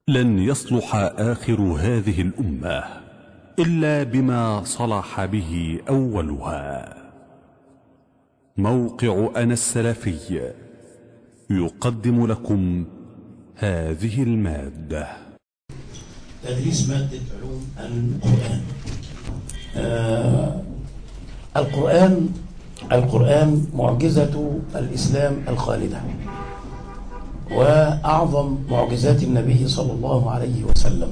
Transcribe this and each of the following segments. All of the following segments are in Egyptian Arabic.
لن يصلح آخر هذه الأمة إلا بما صلح به أولها موقع أنا السلفي يقدم لكم هذه المادة تدريس مادة علوم القرآن آه القرآن القرآن معجزة الإسلام الخالدة وأعظم معجزات النبي صلى الله عليه وسلم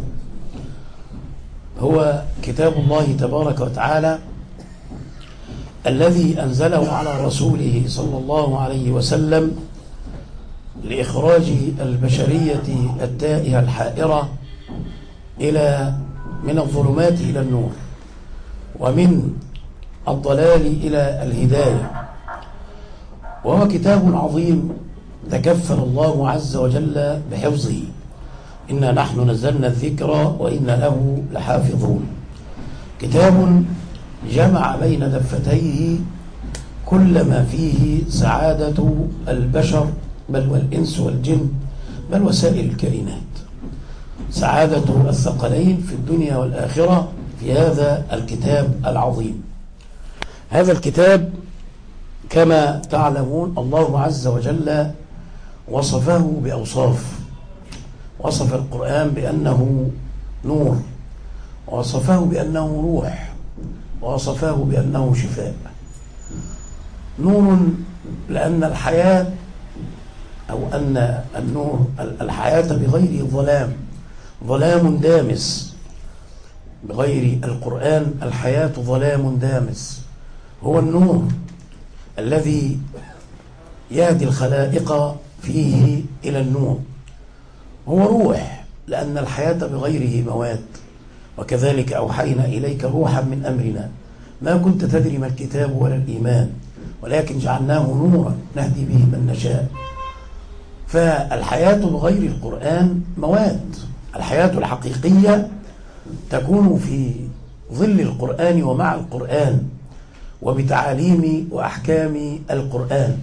هو كتاب الله تبارك وتعالى الذي أنزله على رسوله صلى الله عليه وسلم لإخراج البشرية التائهة الحائرة إلى من الظلمات إلى النور ومن الضلال إلى الهداية وهو كتاب عظيم تكفل الله عز وجل بحفظه إنا نحن نزلنا الذكر وإنا له لحافظون كتاب جمع بين دفتيه كل ما فيه سعادة البشر بل والإنس والجن بل وسائر الكائنات سعادة الثقلين في الدنيا والآخرة في هذا الكتاب العظيم هذا الكتاب كما تعلمون الله عز وجل وصفه بأوصاف وصف القرآن بأنه نور وصفه بأنه روح ووصفه بأنه شفاء نور لأن الحياة أو أن النور الحياة بغير ظلام ظلام دامس بغير القرآن الحياة ظلام دامس هو النور الذي يهدي الخلائق فيه إلى النور هو روح لأن الحياة بغيره موات وكذلك أوحينا إليك روحا من أمرنا ما كنت تدري ما الكتاب ولا الإيمان ولكن جعلناه نورا نهدي به من نشاء فالحياة بغير القرآن موات الحياة الحقيقية تكون في ظل القرآن ومع القرآن وبتعاليم وأحكام القرآن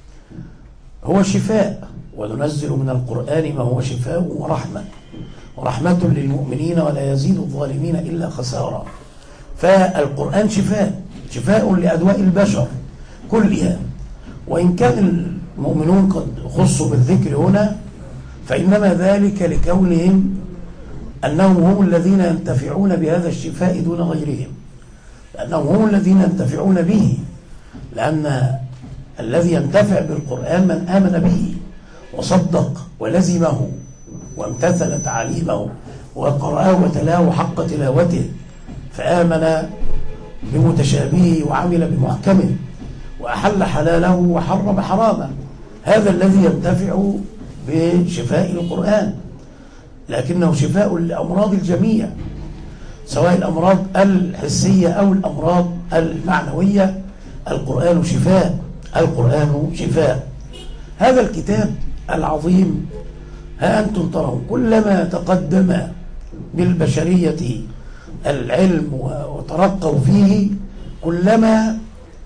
هو شفاء وننزل من القرآن ما هو شفاء ورحمة ورحمة للمؤمنين ولا يزيد الظالمين إلا خسارا فالقرآن شفاء شفاء لأدواء البشر كلها وإن كان المؤمنون قد خصوا بالذكر هنا فإنما ذلك لكونهم أنهم هم الذين ينتفعون بهذا الشفاء دون غيرهم لأنهم هم الذين ينتفعون به لأن الذي ينتفع بالقرآن من آمن به وصدق ولزمه وامتثل تعاليمه وقرأه وتلاه حق تلاوته فآمن بمتشابهه وعمل بمحكمه وأحل حلاله وحرم حرامه هذا الذي ينتفع بشفاء القرآن لكنه شفاء لأمراض الجميع سواء الأمراض الحسية أو الأمراض المعنوية القرآن شفاء القرآن شفاء هذا الكتاب العظيم ها أنتم ترون كلما تقدم بالبشرية العلم وترقوا فيه كلما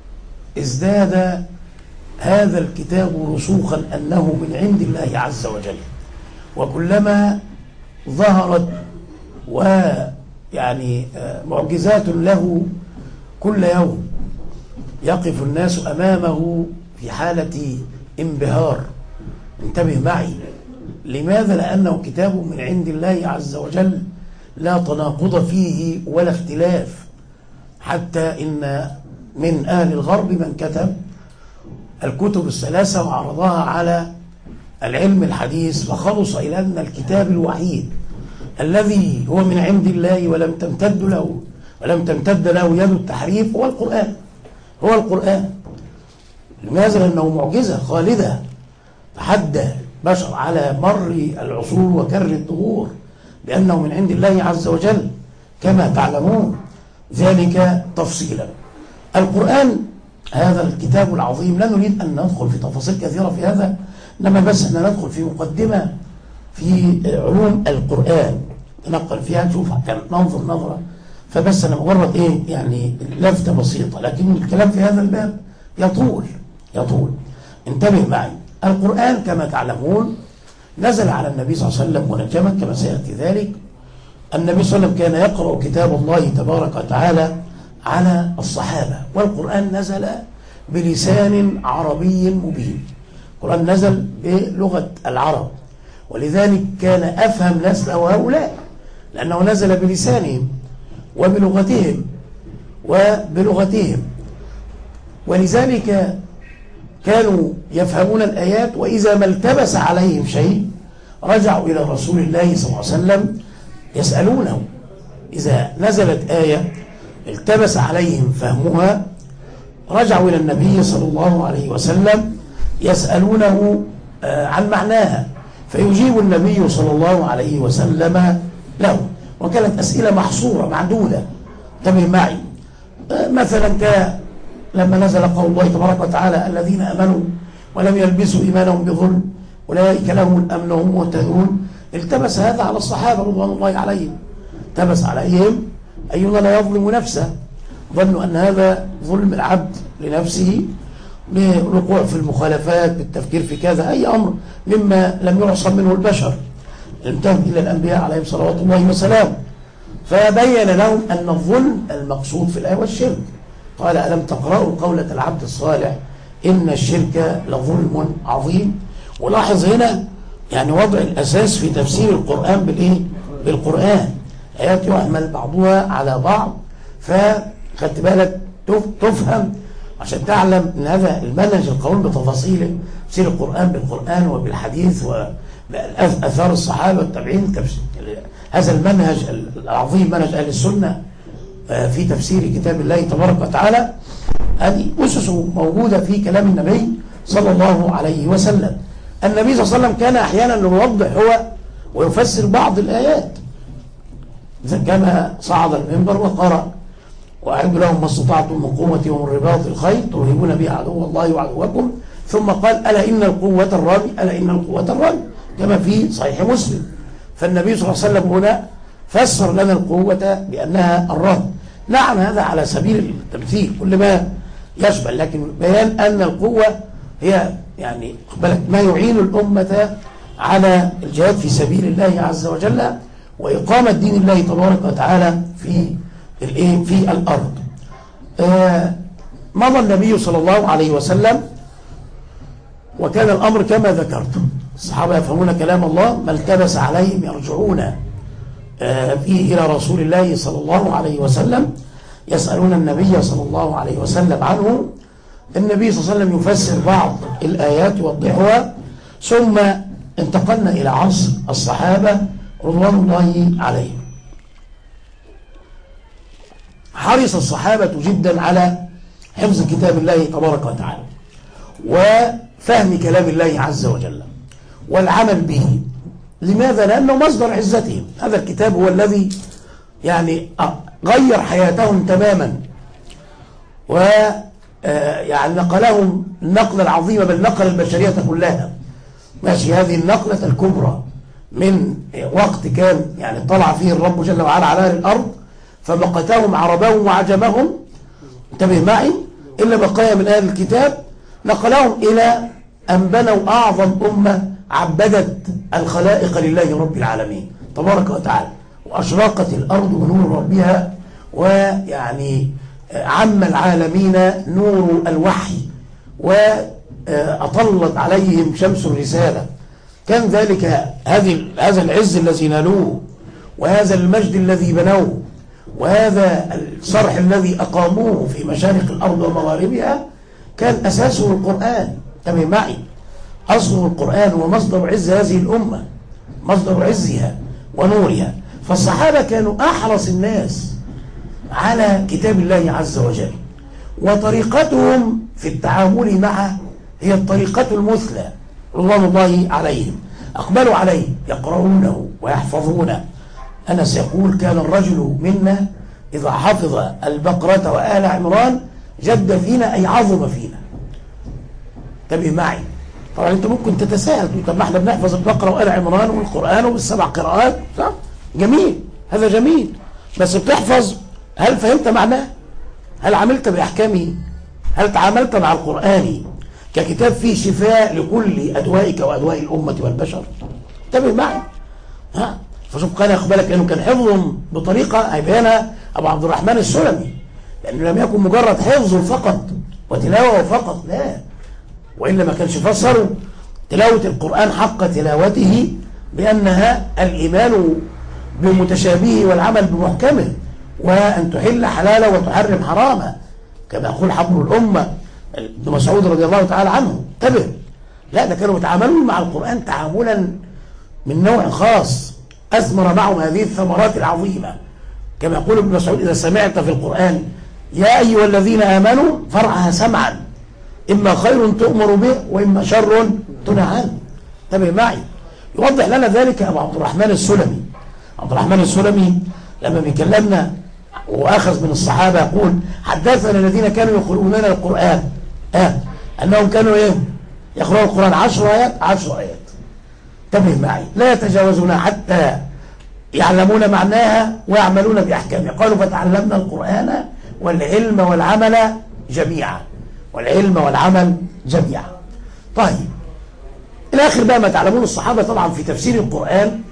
ازداد هذا الكتاب رسوخا أنه من عند الله عز وجل وكلما ظهرت ويعني معجزات له كل يوم يقف الناس أمامه في حالة انبهار انتبه معي لماذا لأنه كتاب من عند الله عز وجل لا تناقض فيه ولا اختلاف حتى إن من أهل الغرب من كتب الكتب الثلاثة وعرضها على العلم الحديث فخلص إلى أن الكتاب الوحيد الذي هو من عند الله ولم تمتد له ولم تمتد له يد التحريف هو القرآن هو القرآن لماذا؟ لأنه معجزة خالدة تحدى بشر على مر العصور وكر الدهور بأنه من عند الله عز وجل كما تعلمون ذلك تفصيلا القرآن هذا الكتاب العظيم لا نريد أن ندخل في تفاصيل كثيرة في هذا إنما بس أن ندخل في مقدمة في علوم القرآن ننقل فيها نشوف ننظر نظرة فبس أنا مجرد إيه يعني لفتة بسيطة لكن الكلام في هذا الباب يطول يطول انتبه معي القرآن كما تعلمون نزل على النبي صلى الله عليه وسلم منجما كما سيأتي ذلك النبي صلى الله عليه وسلم كان يقرأ كتاب الله تبارك وتعالى على الصحابة والقرآن نزل بلسان عربي مبين القرآن نزل بلغة العرب ولذلك كان أفهم نسل هؤلاء لأنه نزل بلسانهم وبلغتهم وبلغتهم ولذلك كانوا يفهمون الآيات وإذا ما التبس عليهم شيء رجعوا إلى رسول الله صلى الله عليه وسلم يسألونه إذا نزلت آية التبس عليهم فهمها رجعوا إلى النبي صلى الله عليه وسلم يسألونه آه، عن معناها فيجيب النبي صلى الله عليه وسلم له وكانت أسئلة محصورة معدودة انتبه معي آه، مثلا لما نزل قول الله تبارك وتعالى الذين أمنوا ولم يلبسوا إيمانهم بظلم أولئك لهم الأمن وهم مهتدون التبس هذا على الصحابة رضوان الله عليهم التبس عليهم أينا لا يظلم نفسه ظنوا أن هذا ظلم العبد لنفسه بالوقوع في المخالفات بالتفكير في كذا أي أمر مما لم يعصم منه البشر انتهوا إلى الأنبياء عليهم صلوات الله وسلامه فبين لهم أن الظلم المقصود في الآية والشرك قال ألم تقرأوا قولة العبد الصالح إن الشرك لظلم عظيم ولاحظ هنا يعني وضع الأساس في تفسير القرآن بالإيه؟ بالقرآن آيات يحمل بعضها على بعض فخدت بالك تفهم عشان تعلم ان هذا المنهج القويم بتفاصيله تفسير القرآن بالقرآن وبالحديث وأثار الصحابة والتابعين هذا المنهج العظيم منهج أهل السنة آه، في تفسير كتاب الله تبارك وتعالى هذه أسس موجودة في كلام النبي صلى الله عليه وسلم النبي صلى الله عليه وسلم كان أحيانا يوضح هو ويفسر بعض الآيات كما صعد المنبر وقرأ وأعد لهم ما استطعتم من قوة ومن رباط الخير ترهبون به عدو الله وعدوكم ثم قال ألا إن القوة الرامي ألا إن القوة الرامي كما في صحيح مسلم فالنبي صلى الله عليه وسلم هنا فسر لنا القوة بأنها الرهب نعم هذا على سبيل التمثيل كل ما يشمل لكن بيان أن القوة هي يعني بالك ما يعين الأمة على الجهاد في سبيل الله عز وجل وإقامة دين الله تبارك وتعالى في الايه في الأرض آه مضى النبي صلى الله عليه وسلم وكان الأمر كما ذكرت الصحابة يفهمون كلام الله ما التبس عليهم يرجعون آه، فيه إلى رسول الله صلى الله عليه وسلم يسألون النبي صلى الله عليه وسلم عنه النبي صلى الله عليه وسلم يفسر بعض الآيات يوضحها ثم انتقلنا إلى عصر الصحابة رضوان الله عليهم حرص الصحابة جدا على حفظ كتاب الله تبارك وتعالى وفهم كلام الله عز وجل والعمل به لماذا؟ لأنه مصدر عزتهم هذا الكتاب هو الذي يعني غير حياتهم تماما و آه، يعني نقلهم النقلة العظيمة بل نقل البشرية كلها ماشي هذه النقلة الكبرى من وقت كان يعني طلع فيه الرب جل وعلا على الأرض فمقتهم عربهم وعجمهم انتبه معي إلا بقايا من أهل الكتاب نقلهم إلى أن بنوا أعظم أمة عبدت الخلائق لله رب العالمين تبارك وتعالى وأشرقت الأرض بنور ربها ويعني عم العالمين نور الوحي وأطلت عليهم شمس الرسالة كان ذلك هذه هذا العز الذي نالوه وهذا المجد الذي بنوه وهذا الصرح الذي أقاموه في مشارق الأرض ومغاربها كان أساسه القرآن تمام معي أصل القرآن ومصدر عز هذه الأمة مصدر عزها ونورها فالصحابة كانوا أحرص الناس على كتاب الله عز وجل وطريقتهم في التعامل معه هي الطريقة المثلى رضوان الله عليهم أقبلوا عليه يقرؤونه ويحفظونه أنس يقول كان الرجل منا إذا حفظ البقرة وآل عمران جد فينا أي عظم فينا تبي معي طبعا انت ممكن تتساءل تقول طب ما احنا بنحفظ البقره وآل عمران والقرآن والسبع قراءات صح؟ جميل هذا جميل بس بتحفظ هل فهمت معناه؟ هل عملت بأحكامه؟ هل تعاملت مع القرآن ككتاب فيه شفاء لكل أدوائك وأدواء الأمة والبشر؟ انتبه معي ها فشوف كان ياخد بالك لانه كان حفظهم بطريقه هيبينها ابو عبد الرحمن السلمي لانه لم يكن مجرد حفظ فقط وتلاوه فقط لا والا ما كانش فسروا تلاوه القران حق تلاوته بانها الايمان بمتشابهه والعمل بمحكمه وان تحل حلاله وتحرم حرامه كما يقول حبر الامه ابن مسعود رضي الله تعالى عنه انتبه لا ده كانوا يتعاملون مع القران تعاملا من نوع خاص أثمر معهم هذه الثمرات العظيمة كما يقول ابن مسعود إذا سمعت في القرآن يا أيها الذين آمنوا فرعها سمعا إما خير تؤمر به وإما شر تنهى عنه انتبه معي يوضح لنا ذلك أبو عبد الرحمن السلمي عبد الرحمن السلمي لما بيكلمنا وأخذ من الصحابة يقول حدثنا الذين كانوا يقرؤون لنا القرآن آه أنهم كانوا إيه يقرؤون القرآن عشر آيات عشر آيات انتبه معي لا يتجاوزونها حتى يعلمون معناها ويعملون بأحكامها قالوا فتعلمنا القرآن والعلم والعمل جميعا والعلم والعمل جميعا طيب الآخر بقى ما تعلمون الصحابة طبعا في تفسير القرآن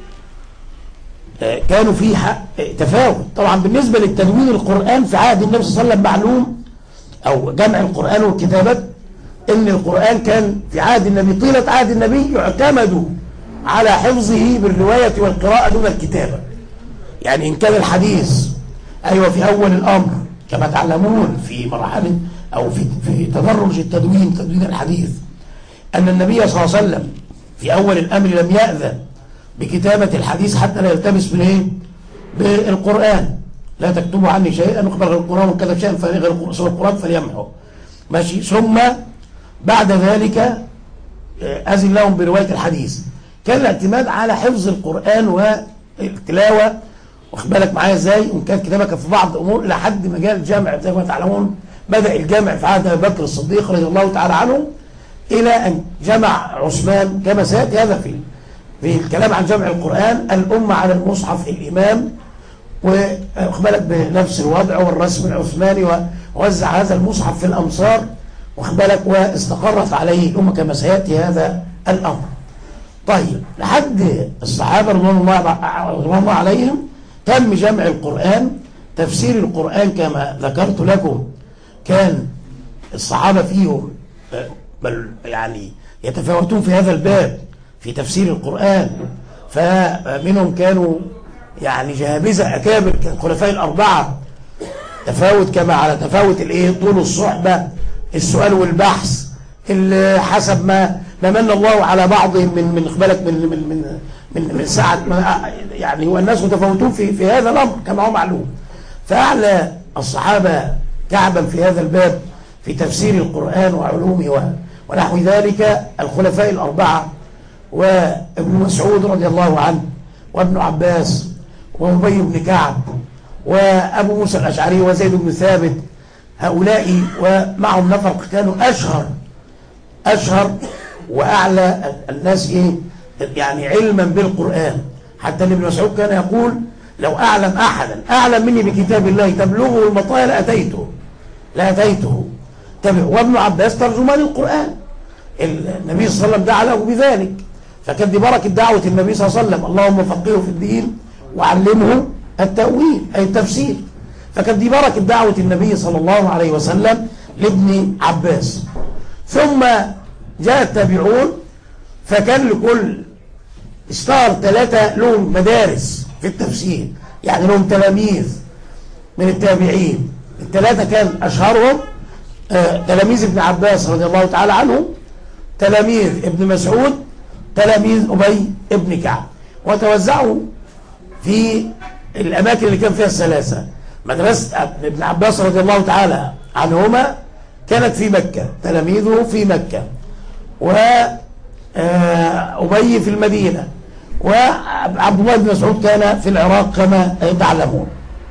آه، كانوا في تفاوت طبعا بالنسبة للتدوين القرآن في عهد النبي صلى الله عليه وسلم معلوم أو جمع القرآن والكتابة ان القرآن كان في عهد النبي طيلة عهد النبي يعتمد على حفظه بالرواية والقراءة دون الكتابة يعني إن كان الحديث أيوة في أول الأمر كما تعلمون في مراحل أو في, في تدرج التدوين تدوين الحديث أن النبي صلى الله عليه وسلم في أول الأمر لم يأذن بكتابة الحديث حتى لا يلتبس بالإيه؟ بالقرآن لا تكتبوا عني شيئا نقبل غير القرآن وكذا شيئا غير القرآن فليمحوا ماشي ثم بعد ذلك آه، أذن لهم برواية الحديث كان الاعتماد على حفظ القرآن والتلاوة واخد بالك معايا ازاي وان كانت كتابك في بعض الامور الى حد ما جاء الجامع زي ما تعلمون بدا الجامع في عهد ابي بكر الصديق رضي الله تعالى عنه الى ان جمع عثمان كما سياتي هذا في في الكلام عن جمع القران الامه على المصحف الامام واخد بالك بنفس الوضع والرسم العثماني ووزع هذا المصحف في الامصار واخد بالك واستقرت عليه الامه كما سياتي هذا الامر طيب لحد الصحابة رضوان الله عليهم تم جمع القرآن تفسير القرآن كما ذكرت لكم كان الصحابة فيهم بل يعني يتفاوتون في هذا الباب في تفسير القرآن فمنهم كانوا يعني جهابزة أكابر كالخلفاء الأربعة تفاوت كما على تفاوت الايه طول الصحبة السؤال والبحث حسب ما ما من الله على بعضهم من من بالك من من من من, من سعة يعني والناس متفاوتون في في هذا الامر كما هو معلوم فاعلى الصحابه كعبا في هذا الباب في تفسير القران وعلومه ونحو ذلك الخلفاء الاربعه وابن مسعود رضي الله عنه وابن عباس وابي بن كعب وابو موسى الاشعري وزيد بن ثابت هؤلاء ومعهم نفر كانوا اشهر اشهر وأعلى الناس إيه يعني علما بالقرآن حتى ابن مسعود كان يقول لو أعلم أحدا أعلم مني بكتاب الله تبلغه المطايا لأتيته لأتيته وابن عباس ترجمان القرآن النبي صلى الله عليه وسلم دعا له بذلك فكانت دي بركة دعوة النبي صلى الله عليه وسلم اللهم فقهه في الدين وعلمه التأويل أي التفسير فكانت دي بركة دعوة النبي صلى الله عليه وسلم لابن عباس ثم جاء التابعون فكان لكل اشتهر ثلاثة لهم مدارس في التفسير يعني لهم تلاميذ من التابعين الثلاثة كان أشهرهم آه تلاميذ ابن عباس رضي الله تعالى عنه تلاميذ ابن مسعود تلاميذ أبي ابن كعب وتوزعوا في الأماكن اللي كان فيها الثلاثة مدرسة ابن عباس رضي الله تعالى عنهما كانت في مكة تلاميذه في مكة وأبي آه، في المدينة وعبد الله بن مسعود كان في العراق كما تعلمون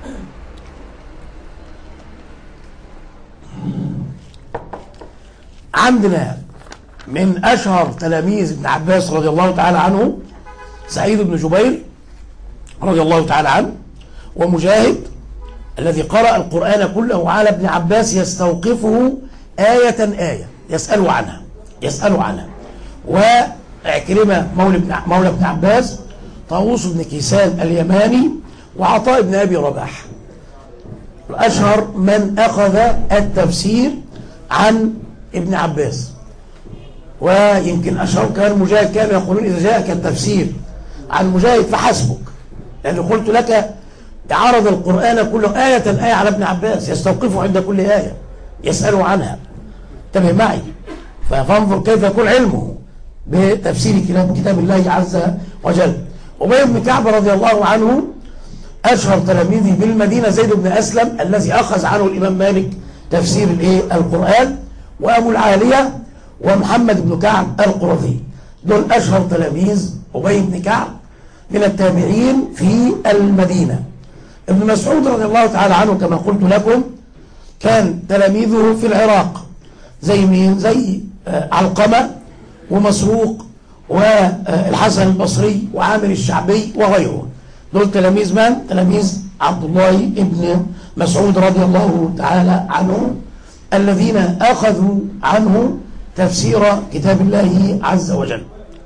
عندنا من أشهر تلاميذ ابن عباس رضي الله تعالى عنه سعيد بن جبير رضي الله تعالى عنه ومجاهد الذي قرأ القرآن كله على ابن عباس يستوقفه آية آية يسأل عنها يسألوا عنها عكرمة مولى ابن مولى ابن عباس طاووس بن كيسان اليماني وعطاء بن أبي رباح أشهر من أخذ التفسير عن ابن عباس ويمكن أشهر كان مجاهد كانوا يقولون إذا جاءك التفسير عن مجاهد فحسبك لأنه قلت لك عرض القرآن كله آية آية على ابن عباس يستوقفه عند كل آية يسأله عنها انتبه معي فانظر كيف يكون علمه بتفسير كتاب, كتاب الله عز وجل أبي بن كعب رضي الله عنه أشهر تلاميذه بالمدينة زيد بن أسلم الذي أخذ عنه الإمام مالك تفسير الإيه القرآن وأبو العالية ومحمد بن كعب القرظي دول أشهر تلاميذ أبي بن كعب من التابعين في المدينة ابن مسعود رضي الله تعالى عنه كما قلت لكم كان تلاميذه في العراق زي مين زي آه، علقمة ومسروق والحسن البصري وعامر الشعبي وغيره دول تلاميذ من؟ تلاميذ عبد الله ابن مسعود رضي الله تعالى عنه الذين أخذوا عنه تفسير كتاب الله عز وجل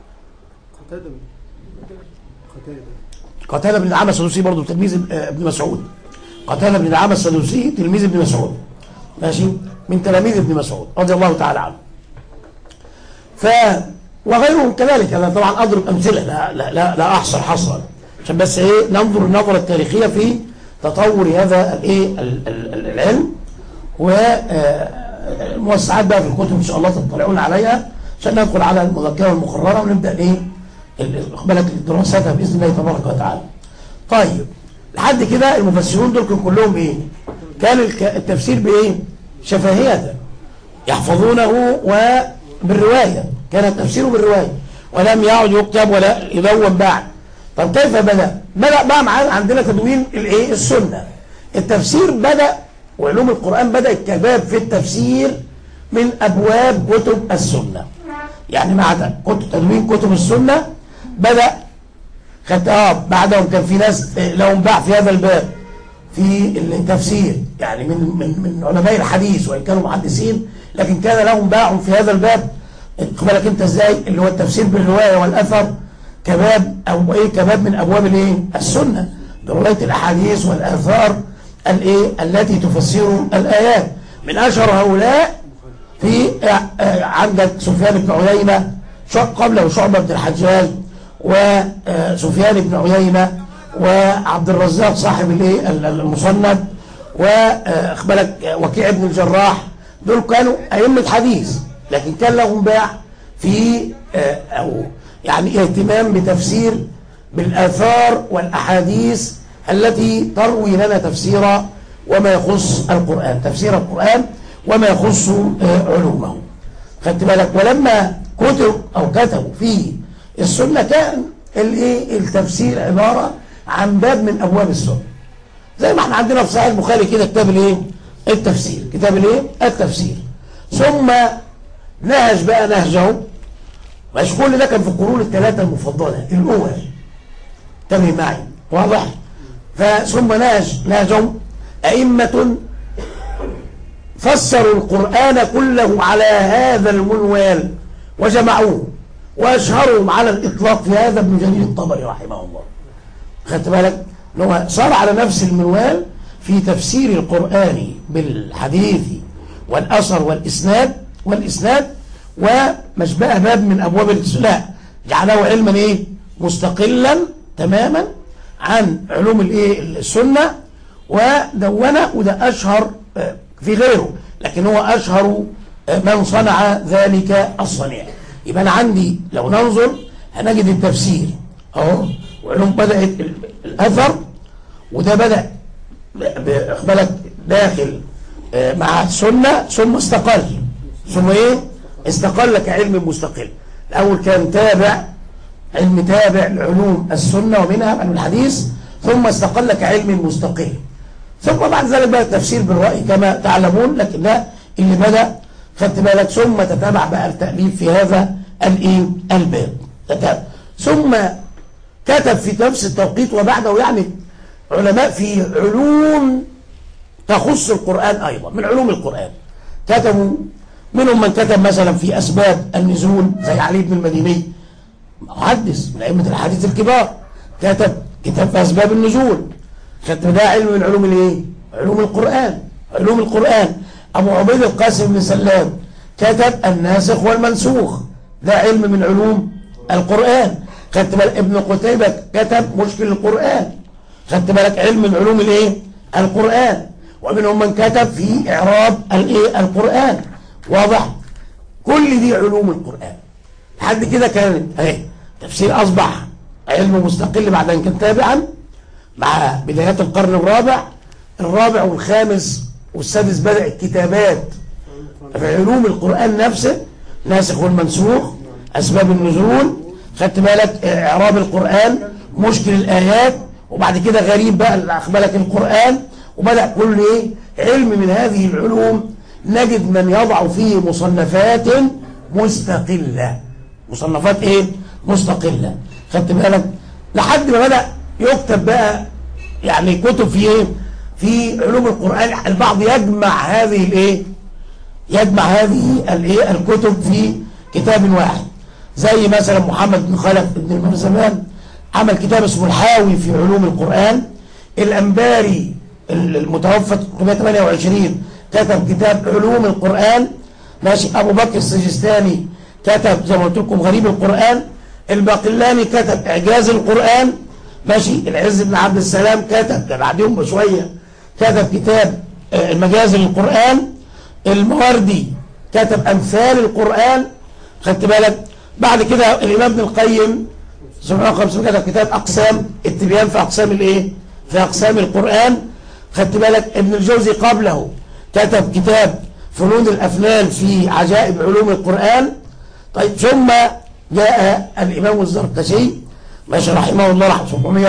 قتادة بن العامة السدوسي برضه تلميذ ابن مسعود قتادة بن العامة السدوسي تلميذ ابن مسعود ماشي من تلاميذ ابن مسعود رضي الله تعالى عنه ف وغيرهم كذلك أنا طبعا أضرب أمثلة لا, لا, لا, لا أحصر حصرا عشان بس إيه ننظر النظرة التاريخية في تطور هذا الإيه العلم والموسعات بقى في الكتب إن شاء الله تطلعون عليها عشان ندخل على المذكرة المقررة ونبدأ إيه بالك دراستها بإذن الله تبارك وتعالى طيب لحد كده المفسرون دول كلهم إيه كان التفسير بإيه شفهية يحفظونه وبالرواية كان التفسير بالرواية ولم يعد يكتب ولا يدون بعد طب كيف بدأ بدأ بقى معانا عندنا تدوين الايه السنة التفسير بدأ وعلوم القرآن بدأ كباب في التفسير من أبواب كتب السنة يعني مع تدوين كتب السنة بدأ خطاب بعدهم كان في ناس لهم باع في هذا الباب في التفسير يعني من من من علماء الحديث وان كانوا محدثين لكن كان لهم باع في هذا الباب بالك انت ازاي اللي هو التفسير بالروايه والاثر كباب او ايه كباب من ابواب الايه السنه بروايه الاحاديث والاثار الايه التي تفسر الايات من اشهر هؤلاء في عندك سفيان بن عيينه قبله شعبه بن الحجاج وسفيان بن عيينة وعبد الرزاق صاحب الايه المصنف واخبرك وكيع بن الجراح دول كانوا أئمة حديث لكن كان لهم باع في آه، أو يعني اهتمام بتفسير بالآثار والأحاديث التي تروي لنا تفسير وما يخص القرآن تفسير القرآن وما يخص آه، علومه خدت بالك ولما كتب أو كتبوا في السنة كان الايه التفسير عبارة عن باب من أبواب السنة زي ما احنا عندنا في صحيح البخاري كده كتاب الايه التفسير كتاب الايه التفسير ثم نهج بقى نهجه مش كل ده كان في القرون الثلاثة المفضلة الأول انتبه معي واضح فثم نهج نهجهم أئمة فسروا القرآن كله على هذا المنوال وجمعوه وأشهرهم على الإطلاق في هذا ابن جرير الطبري رحمه الله خدت بالك هو صار على نفس المنوال في تفسير القرآن بالحديث والأثر والإسناد والإسناد ومش بقى باب من أبواب الإسلام جعله علما إيه مستقلا تماما عن علوم الإيه السنة ودونه وده أشهر آه، في غيره لكن هو أشهر آه، من صنع ذلك الصنيع يبقى أنا عندي لو ننظر هنجد التفسير اهو وعلوم بدأت الأثر وده بدأ بالك داخل آه، مع السنة ثم استقل ثم ايه استقل كعلم مستقل الأول كان تابع علم تابع لعلوم السنة ومنها علم الحديث ثم استقل كعلم مستقل ثم بعد ذلك بقى التفسير بالرأي كما تعلمون لكن ده اللي بدأ خدت بالك ثم تتابع بقى التأليف في هذا الايه الباب ثم كتب في نفس التوقيت وبعده يعني علماء في علوم تخص القرآن أيضا من علوم القرآن كتبوا منهم من كتب مثلا في أسباب النزول زي علي بن المديني محدث من أئمة الحديث الكبار كتب كتاب في أسباب النزول خدت ده علم من علوم الايه علوم القرآن علوم القرآن أبو عبيد القاسم بن سلام كتب الناسخ والمنسوخ ده علم من علوم القرآن خدت بالك ابن قتيبة كتب مشكل القرآن خدت بالك علم من علوم الايه القرآن ومنهم من كتب في إعراب الايه القرآن واضح كل دي علوم القرآن لحد كده كان اهي تفسير أصبح علم مستقل بعد أن كان تابعا مع بدايات القرن الرابع الرابع والخامس والسادس بدأت كتابات في علوم القرآن نفسه ناسخ والمنسوخ أسباب النزول خدت بالك إعراب القرآن مشكل الآيات وبعد كده غريب بقى أخبالك القرآن وبدأ كل إيه علم من هذه العلوم نجد من يضع فيه مصنفات مستقلة مصنفات إيه مستقلة خدت بالك لحد ما بدأ يكتب بقى يعني كتب في إيه في علوم القرآن البعض يجمع هذه الإيه يجمع هذه الايه الكتب في كتاب واحد زي مثلا محمد بن خلف بن المرزمان عمل كتاب اسمه الحاوي في علوم القرآن الأنباري المتوفى 328 كتب كتاب علوم القرآن ماشي أبو بكر السجستاني كتب زي ما قلت لكم غريب القرآن الباقلاني كتب إعجاز القرآن ماشي العز بن عبد السلام كتب ده بعدهم بشوية كتب كتاب المجاز للقرآن المواردي كتب أمثال القرآن خدت بالك بعد كده الإمام ابن القيم سبحانه وتعالى كتب كتاب أقسام التبيان في أقسام الإيه في أقسام القرآن خدت بالك ابن الجوزي قبله كتب كتاب فنون الأفنان في عجائب علوم القرآن طيب ثم جاء الإمام الزركشي ماشي رحمه الله رحمه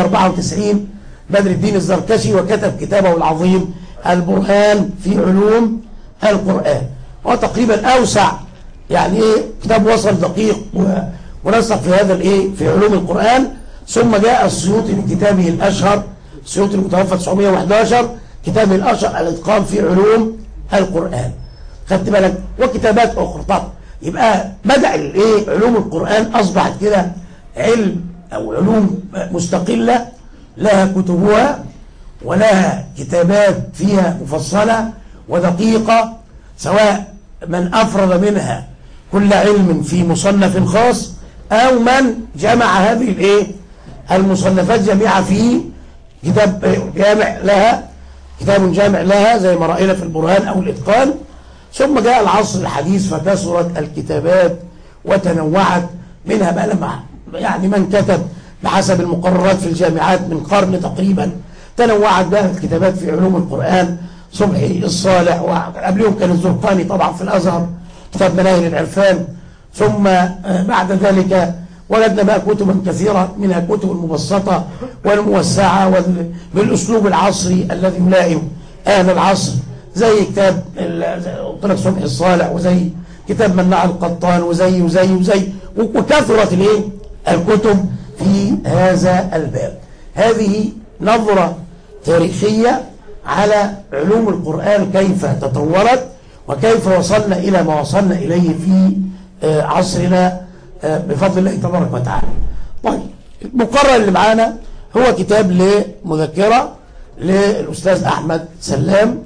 794 بدر الدين الزركشي وكتب كتابه العظيم البرهان في علوم القرآن هو تقريبا أوسع يعني إيه كتاب وصل دقيق ونسق في هذا الإيه في علوم القرآن ثم جاء السيوطي بكتابه الأشهر السيوطي المتوفى 911 كتابه الأشهر الإتقان في علوم القرآن خدت بالك وكتابات أخرى طب يبقى بدأ الإيه علوم القرآن أصبحت كده علم أو علوم مستقلة لها كتبها ولها كتابات فيها مفصلة ودقيقة سواء من أفرد منها كل علم في مصنف خاص أو من جمع هذه الايه المصنفات جميعا في كتاب جامع لها كتاب جامع لها زي ما رأينا في البرهان أو الإتقان ثم جاء العصر الحديث فكثرت الكتابات وتنوعت منها بقى لما يعني من كتب بحسب المقررات في الجامعات من قرن تقريبا تنوعت بقى الكتابات في علوم القرآن صبحي الصالح وقبلهم كان الزرقاني طبعا في الأزهر كتاب مناهل العرفان ثم بعد ذلك ولدنا بقى كتبا كثيرة منها كتب المبسطة والموسعة بالأسلوب العصري الذي يلائم أهل العصر زي كتاب قلت لك صبحي الصالح وزي كتاب مناع القطان وزي وزي وزي وكثرت الايه الكتب في هذا الباب هذه نظرة تاريخية على علوم القرآن كيف تطورت وكيف وصلنا إلى ما وصلنا إليه في عصرنا بفضل الله تبارك وتعالى طيب المقرر اللي معانا هو كتاب لمذكرة للأستاذ أحمد سلام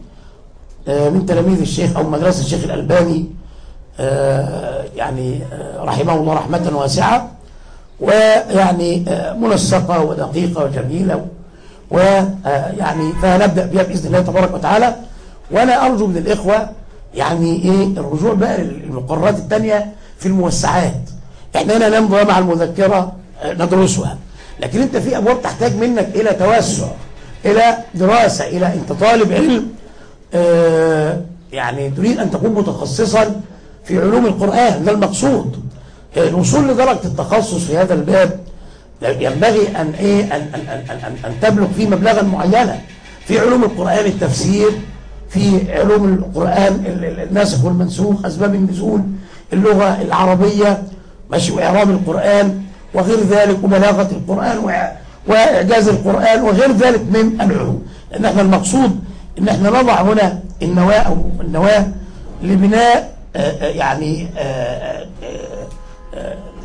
من تلاميذ الشيخ أو مدرسة الشيخ الألباني يعني رحمه الله رحمة واسعة ويعني منسقة ودقيقة وجميلة ويعني فهنبدأ بها بإذن الله تبارك وتعالى وأنا أرجو من الإخوة يعني إيه الرجوع بقى للمقررات الثانية في الموسعات إحنا هنا نمضي مع المذكرة ندرسها لكن أنت في أبواب تحتاج منك إلى توسع إلى دراسة إلى أنت طالب علم آه يعني تريد أن تكون متخصصا في علوم القرآن ده المقصود الوصول لدرجة التخصص في هذا الباب ينبغي أن, إيه أن, أن, أن, أن, أن تبلغ فيه مبلغا معينا في علوم القرآن التفسير في علوم القرآن الناسخ والمنسوخ أسباب النزول اللغة العربية ماشي وإعراب القرآن وغير ذلك وبلاغة القرآن وإعجاز القرآن وغير ذلك من العلوم لأن احنا المقصود ان احنا نضع هنا النواة أو النواة لبناء يعني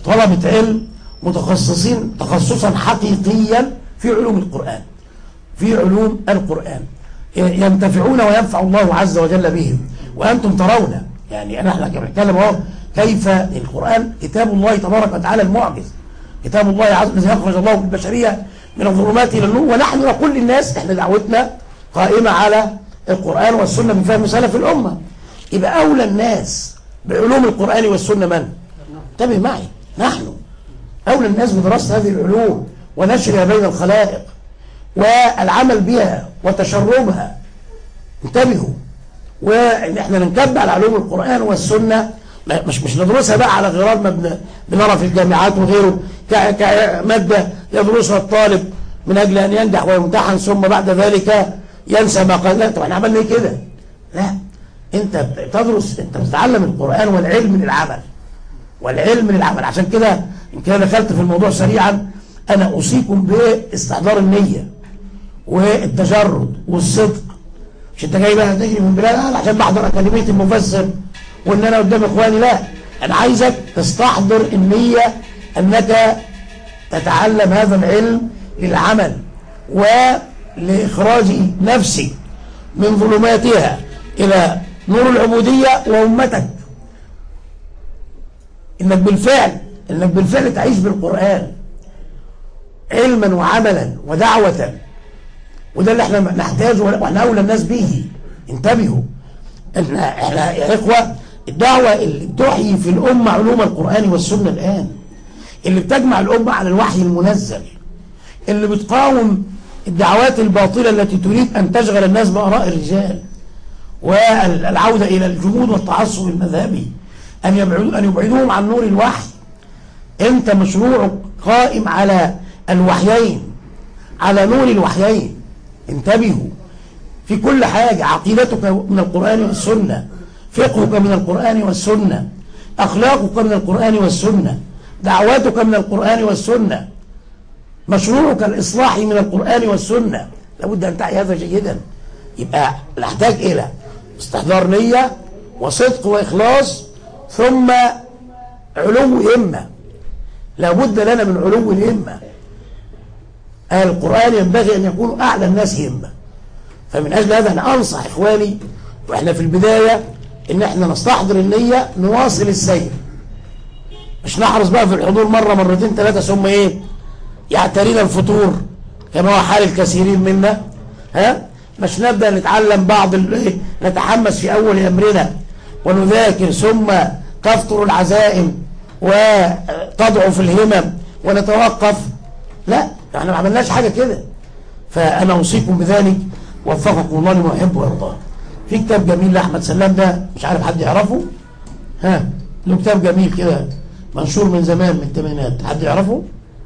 طلبة علم متخصصين تخصصا حقيقيا في علوم القرآن في علوم القرآن ينتفعون وينفع الله عز وجل بهم وأنتم ترون يعني أنا احنا بنتكلم اهو كيف القرآن كتاب الله تبارك وتعالى المعجز كتاب الله عز وجل يخرج الله بالبشرية من الظلمات إلى النور ونحن نقول للناس احنا دعوتنا قائمة على القرآن والسنة من فهم سلف الأمة يبقى أولى الناس بعلوم القرآن والسنة من؟ انتبه معي نحن أولى الناس بدراسة هذه العلوم ونشرها بين الخلائق والعمل بها وتشربها انتبهوا وان احنا ننكب على علوم القرآن والسنة مش مش ندرسها بقى على غرار ما بنرى في الجامعات وغيره كمادة يدرسها الطالب من أجل أن ينجح ويمتحن ثم بعد ذلك ينسى ما قال لا طب احنا عملنا ايه كده لا انت بتدرس انت بتتعلم القرآن والعلم للعمل والعلم للعمل عشان كده يمكن انا دخلت في الموضوع سريعا انا اوصيكم باستحضار النية والتجرد والصدق مش انت جاي بقى تجري من بلاد عشان بحضر اكاديميه المفسر وان انا قدام اخواني لا انا عايزك تستحضر النية انك تتعلم هذا العلم للعمل ولإخراج نفسك من ظلماتها إلى نور العبودية وأمتك إنك بالفعل إنك بالفعل تعيش بالقرآن علما وعملا ودعوة وده اللي احنا نحتاجه واحنا أولى الناس به انتبهوا احنا, احنا يا إخوة الدعوة اللي بتحيي في الأمة علوم القرآن والسنة الآن اللي بتجمع الأمة على الوحي المنزل اللي بتقاوم الدعوات الباطلة التي تريد أن تشغل الناس بآراء الرجال والعودة إلى الجمود والتعصب المذهبي أن يبعدوا أن يبعدوهم عن نور الوحي أنت مشروع قائم على الوحيين على نور الوحيين انتبهوا في كل حاجة عقيدتك من القرآن والسنة فقهك من القرآن والسنة أخلاقك من القرآن والسنة دعواتك من القرآن والسنة مشروعك الإصلاحي من القرآن والسنة لابد أن تعي هذا جيدا يبقى نحتاج إلى استحضار نية وصدق وإخلاص ثم علو همة لابد لنا من علو الهمة القرآن ينبغي أن يكون أعلى الناس همة فمن أجل هذا أنا أنصح إخواني وإحنا في البداية إن إحنا نستحضر النية نواصل السير مش نحرص بقى في الحضور مرة مرتين ثلاثة ثم إيه يعترينا الفطور كما هو حال الكثيرين منا ها مش نبدأ نتعلم بعض نتحمس في أول أمرنا ونذاكر ثم تفطر العزائم وتضعف الهمم ونتوقف لا احنا ما عملناش حاجة كده فأنا أوصيكم بذلك وفقكم الله لما يحب ويرضاه في كتاب جميل لأحمد سلام ده مش عارف حد يعرفه ها له كتاب جميل كده منشور من زمان من الثمانينات حد يعرفه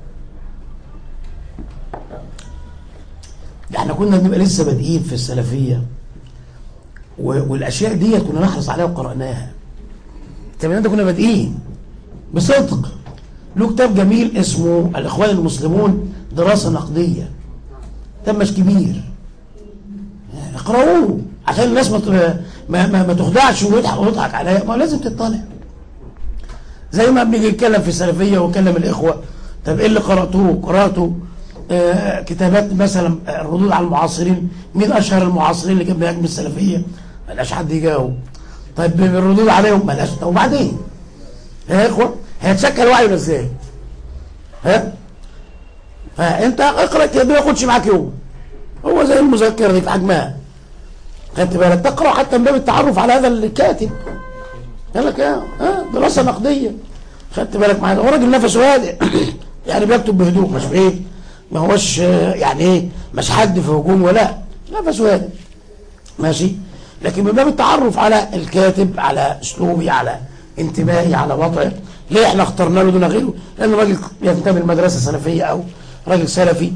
ده احنا كنا بنبقى لسه بادئين في السلفية والاشياء دي كنا نحرص عليها وقرأناها الثمانينات كنا بادئين بصدق له كتاب جميل اسمه الاخوان المسلمون دراسة نقدية كتاب مش كبير اقرأوه عشان الناس ما ما, ما تخدعش ويضحك عليها ما لازم تطلع زي ما بنيجي نتكلم في السلفية ونكلم الإخوة طب إيه اللي قرأتوه قرأتوا آه كتابات مثلا الردود على المعاصرين مين أشهر المعاصرين اللي كان بيهاجم السلفية ما لقاش حد يجاوب طيب الردود عليهم ما لقاش وبعدين يا إخوة هيتشكل وعيه ازاي ها فأنت اقرأ كده ما ياخدش معاك يوم هو زي المذكرة دي في حجمها خدت بالك تقرأ حتى من باب التعرف على هذا الكاتب قال لك اه دراسة نقدية خدت بالك معايا هو راجل نفسه هادئ يعني بيكتب بهدوء مش بايه ما هوش يعني ايه مش حد في هجوم ولا نفسه هادئ ماشي لكن من باب التعرف على الكاتب على اسلوبي على انتمائي على وضعي ليه احنا اخترنا له دون غيره لانه راجل ينتمي لمدرسه سلفيه او راجل سلفي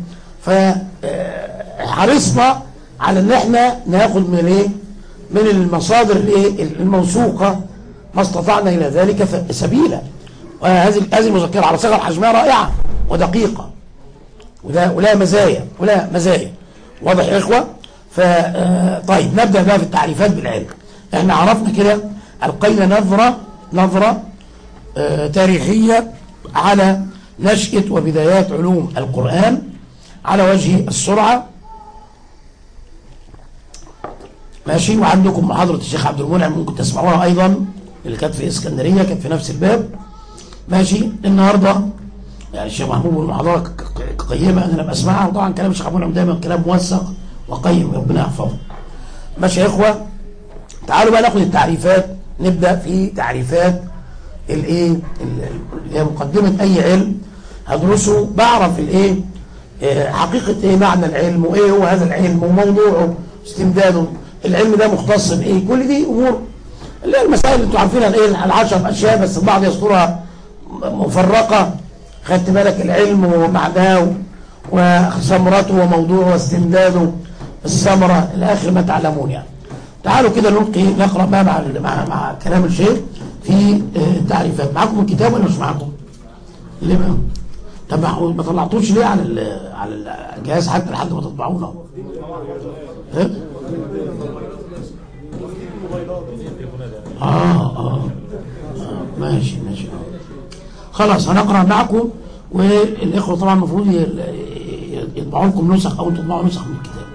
فحرصنا على ان احنا ناخد من الايه من المصادر الايه الموثوقه ما استطعنا إلى ذلك سبيلا وهذه هذه المذكرة على صغر حجمها رائعة ودقيقة وده ولا مزايا ولا مزايا واضح يا إخوة ف طيب نبدأ بقى في التعريفات بالعلم احنا عرفنا كده ألقينا نظرة نظرة اه تاريخية على نشأة وبدايات علوم القرآن على وجه السرعة ماشي وعندكم محاضرة الشيخ عبد المنعم ممكن تسمعوها أيضا اللي كانت في اسكندرية كانت في نفس الباب ماشي النهاردة يعني الشيخ محمود المحاضرة قيمة أنا بسمعها وطبعا كلام الشيخ عبد المنعم دايما كلام موثق وقيم ربنا يحفظه ماشي يا إخوة تعالوا بقى ناخد التعريفات نبدأ في تعريفات الايه اللي هي مقدمة أي علم هدرسه بعرف الايه آه، حقيقة ايه معنى العلم وايه هو هذا العلم وموضوعه استمداده العلم ده مختص بايه كل دي امور اللي هي المسائل اللي انتوا عارفينها الايه العشر اشياء بس البعض يذكرها مفرقة خدت بالك العلم ومعناه وثمرته وموضوعه واستمداده الثمرة الى اخر ما تعلمون يعني تعالوا كده نلقي نقرأ بقى مع, مع, مع كلام الشيخ في التعريفات آه، معكم الكتاب ولا مش معكم ليه بقى طب ما طلعتوش ليه على على الجهاز حتى لحد ما تطبعونه ايه آه, آه, آه ماشي ماشي خلاص هنقرأ معكم والإخوة طبعا المفروض يطبعوا لكم نسخ أو تطبعوا نسخ من الكتاب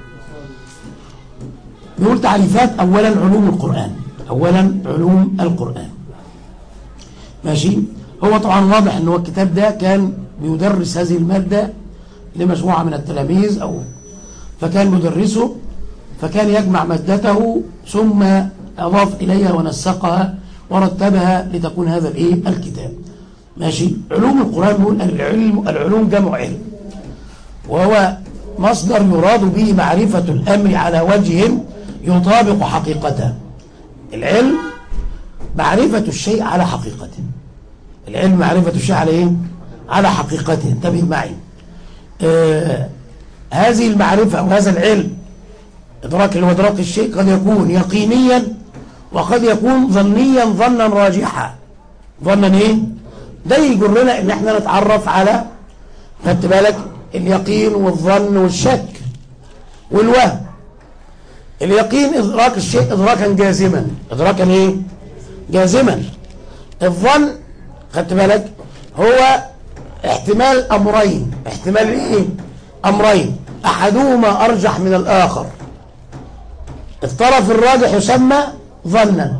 بيقول تعريفات أولا علوم القرآن أولا علوم القرآن ماشي هو طبعا واضح ان هو الكتاب ده كان بيدرس هذه المادة لمجموعة من التلاميذ أو فكان مدرسه فكان يجمع مادته ثم أضاف إليها ونسقها ورتبها لتكون هذا الإيه الكتاب ماشي علوم القرآن بيقول العلم العلوم جمع علم وهو مصدر يراد به معرفة الأمر على وجه يطابق حقيقته العلم معرفة الشيء على حقيقته العلم معرفة الشيء على ايه على حقيقته انتبه معي آه هذه المعرفة وهذا العلم إدراك اللي هو إدراك الشيء قد يكون يقينيا وقد يكون ظنيا ظنا راجحا ظنا ايه ده يجرنا ان احنا نتعرف على خدت بالك اليقين والظن والشك والوهم اليقين إدراك الشيء إدراكا جازما إدراكا إيه جازما الظن خدت بالك هو احتمال أمرين احتمال إيه أمرين أحدهما أرجح من الآخر الطرف الراجح يسمى ظنا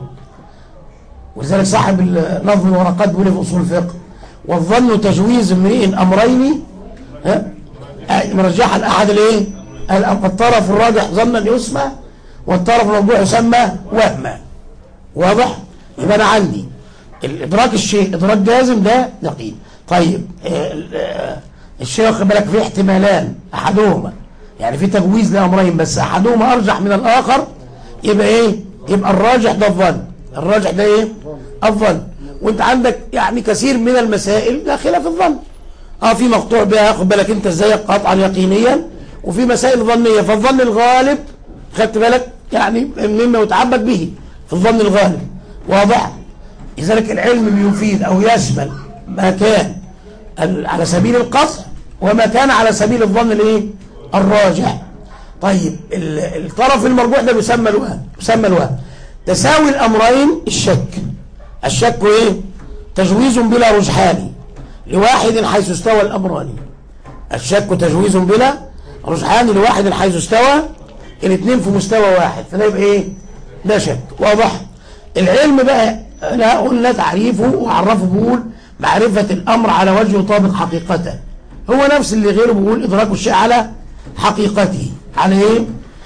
ولذلك صاحب نظم الورقات بيقول في أصول الفقه والظن تجويز امرئ أمرين ها مرجحا أحد الإيه الطرف الراجح ظنا يسمى والطرف الموضوع يسمى وهما واضح يبقى انا عندي الادراك الشيء ادراك جازم ده يقين طيب آه، آه، الشيء واخد بالك فيه احتمالان احدهما يعني في تجويز لامرين بس احدهما ارجح من الاخر يبقى ايه يبقى الراجح ده الظن الراجح ده ايه الظن وانت عندك يعني كثير من المسائل لا خلاف الظن اه في مقطوع بها خد بالك انت ازاي قطعا يقينيا وفي مسائل ظنيه فالظن الغالب خدت بالك يعني مما يتعبد به في الظن الغالب واضح لذلك العلم بيفيد أو يشمل ما كان على سبيل القصر وما كان على سبيل الظن الايه الراجح طيب الطرف المرجوح ده يسمى الوهم يسمى الوهم تساوي الأمرين الشك الشك ايه تجويز بلا رجحان لواحد حيث استوى الأمران الشك تجويز بلا رجحان لواحد حيث استوى الاثنين في مستوى واحد فده يبقى ايه ده شك واضح العلم بقى لا قلنا تعريفه وعرفه بيقول معرفة الأمر على وجه يطابق حقيقته هو نفس اللي غيره بيقول إدراك الشيء على حقيقته على ايه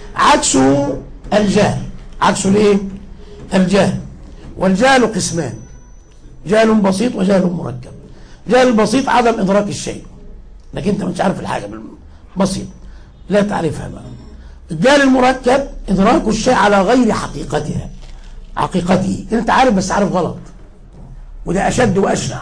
عكسه الجهل عكسه الايه الجهل والجهل قسمان جهل بسيط وجهل مركب جهل بسيط عدم إدراك الشيء لكن انت مش عارف الحاجة بسيط لا تعرفها بقى الجهل المركب إدراك الشيء على غير حقيقتها حقيقته انت عارف بس عارف غلط وده أشد وأشنع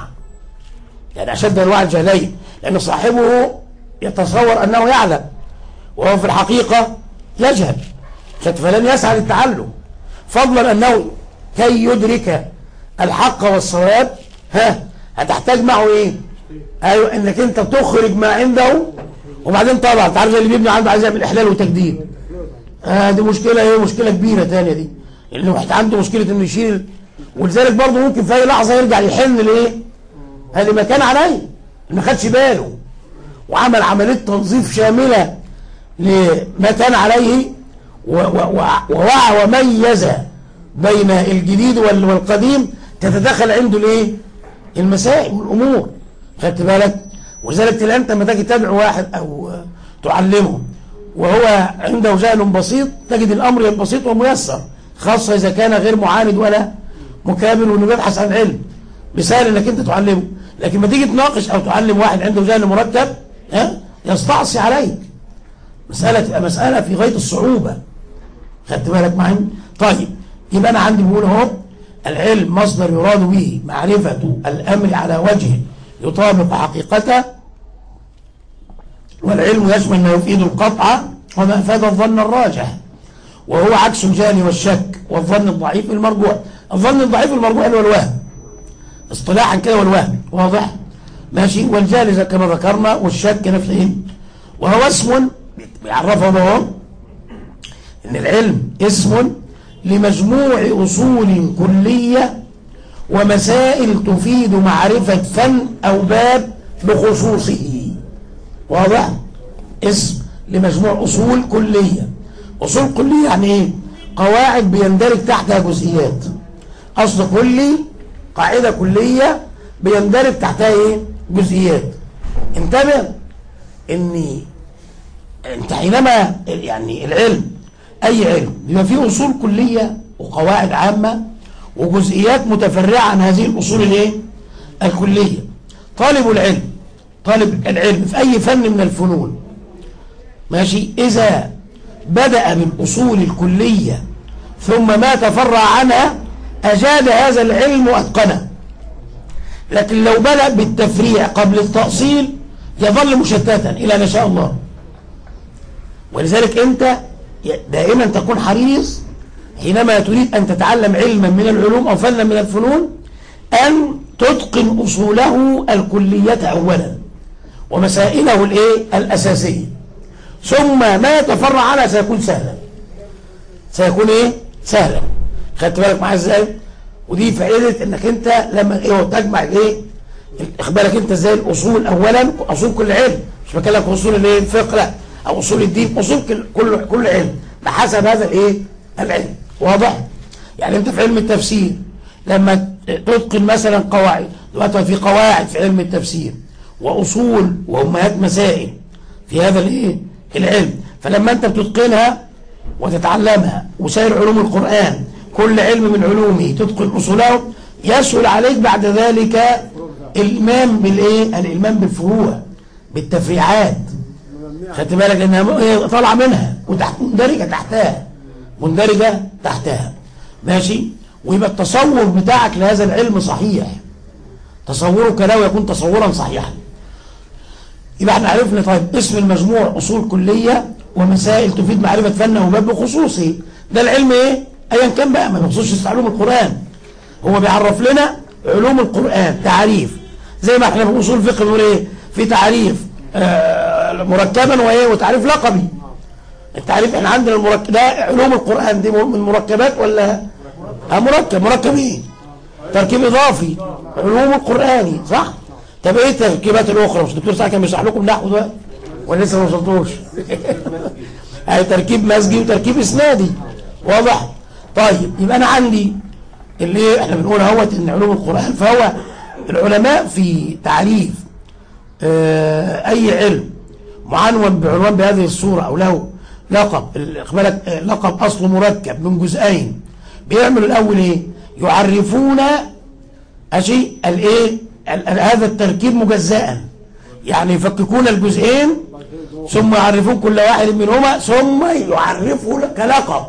يعني أشد أنواع الجهلين لأن صاحبه يتصور أنه يعلم وهو في الحقيقة يجهل فلن يسعى للتعلم فضلا أنه كي يدرك الحق والصواب ها هتحتاج معه ايه ايوه انك انت تخرج ما عنده وبعدين طبعا تعرف اللي بيبني عنده عايز يعمل احلال وتجديد آه دي مشكلة ايه مشكلة كبيرة تانية دي اللي واحد عنده مشكلة انه يشيل ولذلك برضه ممكن في اي لحظة يرجع يحن لايه اللي ما كان عليه ما خدش باله وعمل عملية تنظيف شاملة لما كان عليه ووعى وميز بين الجديد والقديم تتدخل عنده الايه المسائل والامور خدت بالك وذلك الان انت لما تجي تدعو واحد او تعلمه وهو عنده جهل بسيط تجد الامر بسيط وميسر خاصة اذا كان غير معاند ولا مكابر وانه بيبحث عن علم بسهل انك انت تعلمه لكن ما تيجي تناقش او تعلم واحد عنده جهل مركب ها يستعصي عليك مسألة تبقى مسألة في غاية الصعوبة خدت بالك معي طيب يبقى أنا عندي بقول اهو العلم مصدر يراد به معرفة الأمر على وجه يطابق حقيقته والعلم يشمل ما يفيد القطع وما أفاد الظن الراجح وهو عكس الجهل والشك والظن الضعيف المرجوع الظن الضعيف المرجوع هو الوهم اصطلاحا كده والوهم واضح ماشي والجهل كما ذكرنا والشك نفسه وهو اسم بيعرفه هو ان العلم اسم لمجموع أصول كلية ومسائل تفيد معرفة فن أو باب بخصوصه واضح اسم لمجموع أصول كلية أصول كلية يعني إيه قواعد بيندرج تحتها جزئيات أصل كلي قاعدة كلية بيندرج تحتها إيه جزئيات انتبه إن انت حينما يعني العلم أي علم بما فيه أصول كلية وقواعد عامة وجزئيات متفرعة عن هذه الأصول الايه الكلية طالب العلم طالب العلم في أي فن من الفنون ماشي إذا بدأ بالأصول الكلية ثم ما تفرع عنها أجاد هذا العلم وأتقنه لكن لو بدأ بالتفريع قبل التأصيل يظل مشتتا إلى ما شاء الله ولذلك أنت دائما تكون حريص حينما تريد أن تتعلم علما من العلوم أو فنا من الفنون أن تتقن أصوله الكلية أولا ومسائله الايه الأساسية ثم ما يتفرع عنها سيكون سهلا سيكون ايه سهلا خدت بالك معايا ازاي ودي فائدة انك انت لما ايه تجمع الايه اخبارك انت ازاي الاصول اولا اصول كل علم مش بكلمك اصول الايه الفقه لا او اصول الدين اصول كل كل علم بحسب هذا الايه العلم واضح يعني انت في علم التفسير لما تتقن مثلا قواعد دلوقتي في قواعد في علم التفسير واصول وامهات مسائل في هذا الايه العلم فلما انت بتتقنها وتتعلمها وسائر علوم القرآن كل علم من علومه تتقن اصوله يسهل عليك بعد ذلك الإمام بالإيه؟ الإلمام بالفروع بالتفريعات خدت بالك لانها طالعه منها ومندرجه تحتها مندرجه تحتها ماشي ويبقى التصور بتاعك لهذا العلم صحيح تصورك له يكون تصورا صحيحا يبقى احنا عرفنا طيب اسم المجموع اصول كليه ومسائل تفيد معرفه فن وباب بخصوصه ده العلم ايه ايا كان بقى ما بخصوصش علوم القران هو بيعرف لنا علوم القران تعريف زي ما احنا في اصول فقه بنقول ايه في تعريف آه مركبا وايه وتعريف لقبي التعريف احنا عندنا المركب ده علوم القرآن دي من مركبات ولا ها مركب مركب ايه تركيب اضافي علوم القرآني صح طب ايه التركيبات الاخرى مش الدكتور سعد كان بيشرح لكم نحو ده ولا لسه ما وصلتوش هاي تركيب مزجي وتركيب اسنادي واضح طيب يبقى انا عندي اللي احنا بنقول اهوت ان علوم القرآن فهو العلماء في تعريف اه اي علم معنون بعنوان بهذه الصورة او له لقب بالك لقب أصله مركب من جزئين بيعملوا الأول إيه يعرفون أشي الإيه هذا التركيب مجزاء يعني يفككون الجزئين ثم يعرفون كل واحد منهما ثم يعرفوا كلقب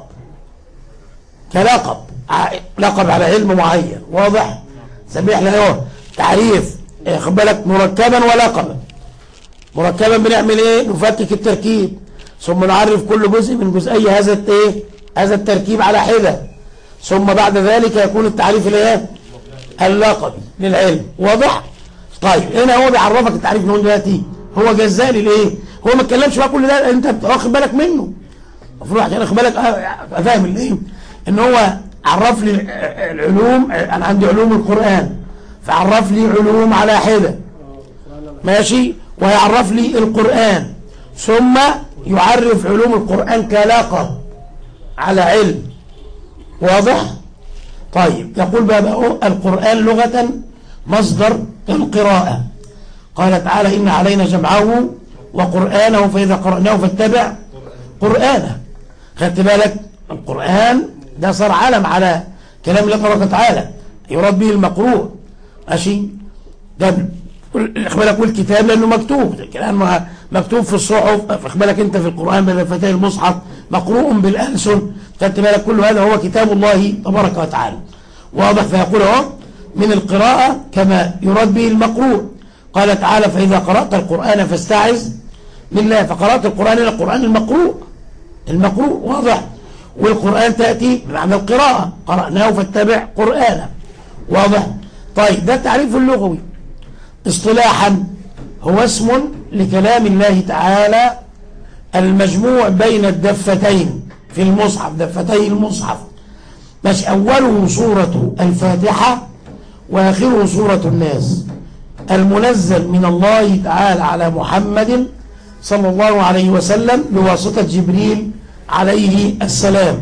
كلقب لقب على علم معين واضح سميه احنا اهو تعريف خد بالك مركبا ولقبا مركبا بنعمل ايه نفكك التركيب ثم نعرف كل جزء من جزئي هذا الايه هذا التركيب على حدة ثم بعد ذلك يكون التعريف الايه اللقبي للعلم واضح طيب هنا هو بيعرفك التعريف من دلوقتي هو جزاء للايه هو ما اتكلمش بقى كل ده انت واخد بالك منه المفروض عشان اخد بالك ابقى فاهم الايه ان هو عرف لي العلوم انا عندي علوم القرآن فعرف لي علوم على حدة ماشي ويعرف لي القرآن ثم يعرف علوم القرآن كلقب على علم واضح طيب يقول بقى القرآن لغة مصدر القراءة قال تعالى إن علينا جمعه وقرآنه فإذا قرأناه فاتبع قرآنه خدت بالك القرآن ده صار علم على كلام الله تبارك وتعالى يراد به المقروء ماشي ده بالك والكتاب لأنه مكتوب كلام مكتوب في الصحف اخبالك انت في القرآن بين فتاة المصحف مقروء بالألسن خدت بالك كل هذا هو كتاب الله تبارك وتعالى واضح فيقول اهو من القراءة كما يراد به المقروء قال تعالى فإذا قرأت القرآن فاستعذ بالله فقرأت القرآن إلى القرآن المقروء المقروء واضح والقرآن تأتي بمعنى القراءة قرأناه فاتبع قرآنا واضح طيب ده التعريف اللغوي اصطلاحا هو اسم لكلام الله تعالى المجموع بين الدفتين في المصحف دفتي المصحف مش أوله سورة الفاتحة وآخره سورة الناس المنزل من الله تعالى على محمد صلى الله عليه وسلم بواسطة جبريل عليه السلام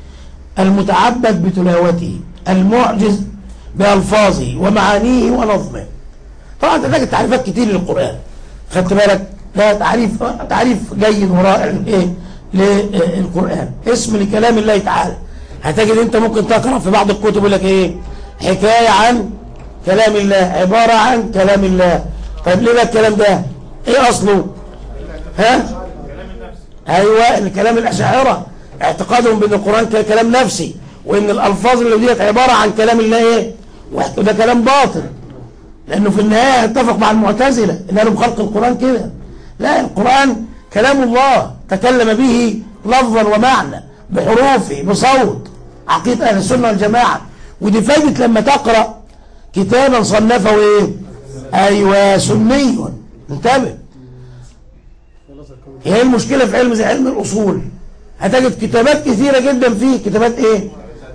المتعبد بتلاوته المعجز بألفاظه ومعانيه ونظمه طبعا تحتاج تعريفات كتير للقرآن خدت بالك ده تعريف تعريف جيد ورائع ايه للقرآن اسم لكلام الله تعالى هتجد انت ممكن تقرأ في بعض الكتب يقول لك ايه حكاية عن كلام الله عبارة عن كلام الله طيب ليه الكلام ده ايه اصله ها ايوه الكلام الاشاعره اعتقادهم بان القرآن كلام نفسي وان الالفاظ اللي ديت عبارة عن كلام الله ايه وده كلام باطل لانه في النهاية اتفق مع المعتزلة ان قالوا بخلق القرآن كده لا القرآن كلام الله تكلم به لفظا ومعنى بحروفه بصوت عقيدة أهل السنة والجماعة ودي فايدة لما تقرأ كتابا صنفه ايه ايوه سني انتبه هي المشكلة في علم زي علم الأصول هتجد كتابات كثيرة جدا فيه كتابات ايه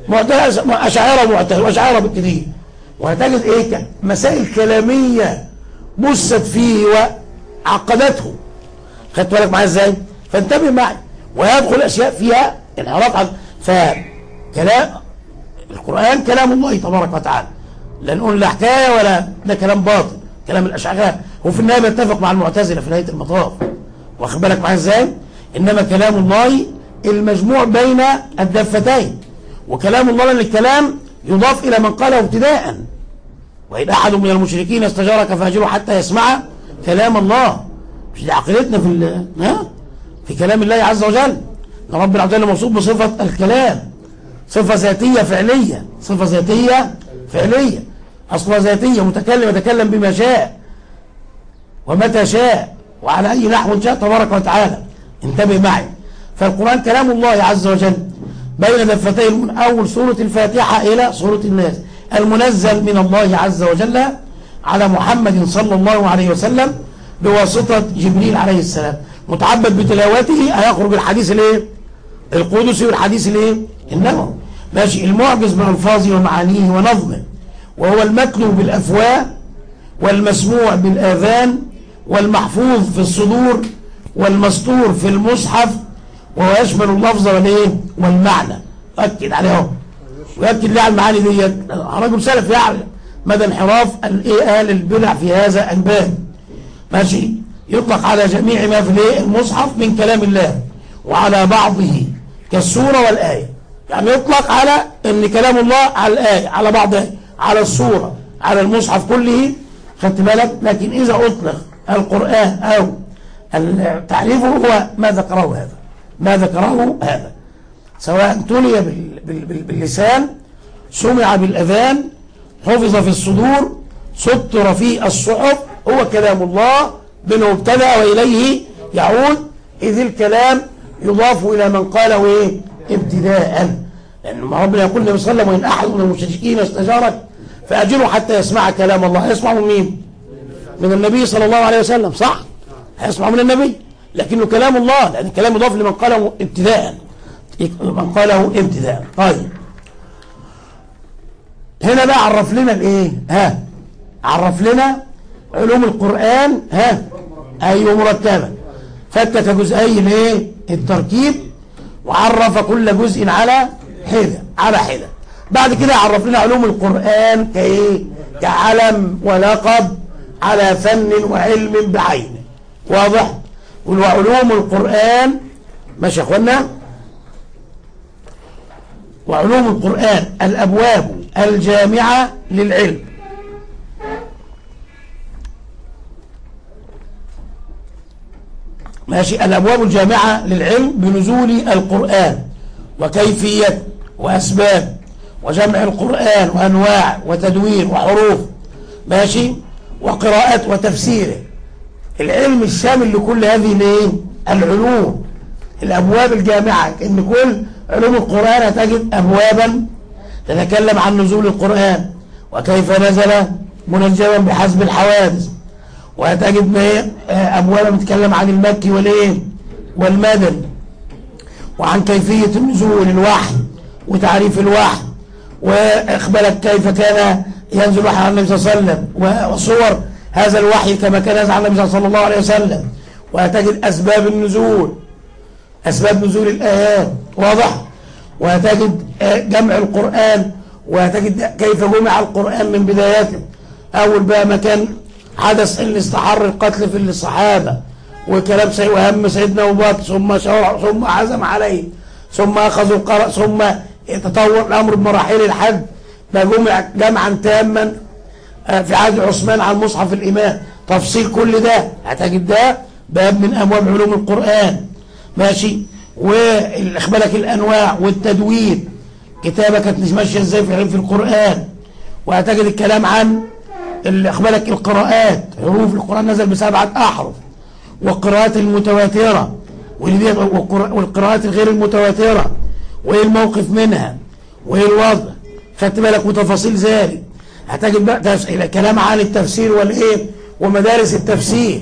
أشعار معتزلة وأشعار بالكثير وهتجد ايه مسائل كلامية بست فيه وعقدته خدت بالك معايا ازاي فانتبه معي ويدخل أشياء فيها انحراف عن فكلام القرآن كلام الله تبارك وتعالى لا نقول لا حكاية ولا ده كلام باطل كلام الأشعار وفي النهاية بيتفق مع المعتزلة في نهاية المطاف واخد بالك معايا ازاي إنما كلام الله المجموع بين الدفتين وكلام الله لأن الكلام يضاف إلى من قاله ابتداء وإن أحد من المشركين استجارك فاجره حتى يسمع كلام الله مش دي عقيدتنا في ها في كلام الله عز وجل ان رب العالمين موصوف بصفة الكلام صفة ذاتية فعلية صفة ذاتية فعلية أصلها ذاتية متكلم يتكلم بما شاء ومتى شاء وعلى أي نحو شاء تبارك وتعالى انتبه معي فالقرآن كلام الله عز وجل بين دفتي من أول سورة الفاتحة إلى سورة الناس المنزل من الله عز وجل على محمد صلى الله عليه وسلم بواسطة جبريل عليه السلام متعبد بتلاوته هيخرج الحديث الايه القدسي والحديث الايه النبوي ماشي المعجز بألفاظه ومعانيه ونظمه وهو المتلو بالأفواه والمسموع بالآذان والمحفوظ في الصدور والمسطور في المصحف وهو يشمل اللفظ والايه والمعنى أكد عليه ويأكد لي على المعاني ديت رجل سلف يعلم مدى انحراف الايه اهل البدع في هذا الباب ماشي يطلق على جميع ما في المصحف من كلام الله وعلى بعضه كالسورة والآية يعني يطلق على ان كلام الله على الآية على بعضها على السورة على المصحف كله خدت بالك لكن إذا أطلق القرآن أو تعريفه هو ما ذكره هذا ما ذكره هذا سواء تلي باللسان سمع بالأذان حفظ في الصدور سطر في الصحف هو كلام الله منه ابتدأ وإليه يعود إذ الكلام يضاف إلى من قاله إيه ابتداء لأن ربنا يقول النبي صلى الله عليه وسلم وإن أحد من المشركين استجارك فأجره حتى يسمع كلام الله يسمع من مين من النبي صلى الله عليه وسلم صح هيسمع من النبي لكنه كلام الله لأن الكلام يضاف لمن قاله ابتداء من قاله ابتداء طيب هنا بقى عرف لنا الايه ها عرف لنا علوم القرآن ها أيوه مرتبة فكك جزئي الايه التركيب وعرف كل جزء على حدة على حدة بعد كده عرف لنا علوم القرآن كايه كعلم ولقب على فن وعلم بعينه واضح وعلوم القرآن ماشي يا اخوانا وعلوم القرآن الأبواب الجامعة للعلم ماشي الأبواب الجامعة للعلم بنزول القرآن وكيفية وأسباب وجمع القرآن وأنواع وتدوين وحروف ماشي وقراءات وتفسيره العلم الشامل لكل هذه الايه العلوم الأبواب الجامعة إن كل علوم القرآن هتجد أبوابا تتكلم عن نزول القرآن وكيف نزل منجما بحسب الحوادث وهتجد أبوابا بتتكلم عن المكي والإيه والمدني وعن كيفية النزول الوحي وتعريف الوحي وإخبارك كيف كان ينزل الوحي على النبي صلى الله عليه وسلم وصور هذا الوحي كما كان ينزل على النبي صلى الله عليه وسلم وهتجد أسباب النزول أسباب نزول الآيات واضح وهتجد جمع القرآن وهتجد كيف جمع القرآن من بدايته أول بقى ما كان حدث اللي استحر القتل في الصحابة وكلام سي وهم سيدنا أبو بكر ثم شرع ثم عزم عليه ثم أخذوا القرار ثم تطور الأمر بمراحل الحج جمع جمعا تاما في عهد عثمان عن مصحف الإمام تفصيل كل ده هتجد ده باب من أبواب علوم القرآن ماشي واخبارك الانواع والتدوين كتابه كانت مش ماشيه ازاي في في القران وهتجد الكلام عن اخبارك القراءات حروف القران نزل بسبعه احرف والقراءات المتواتره والقراءات الغير المتواتره وايه الموقف منها وايه الوضع خدت بالك وتفاصيل ذلك هتجد بقى كلام عن التفسير والايه ومدارس التفسير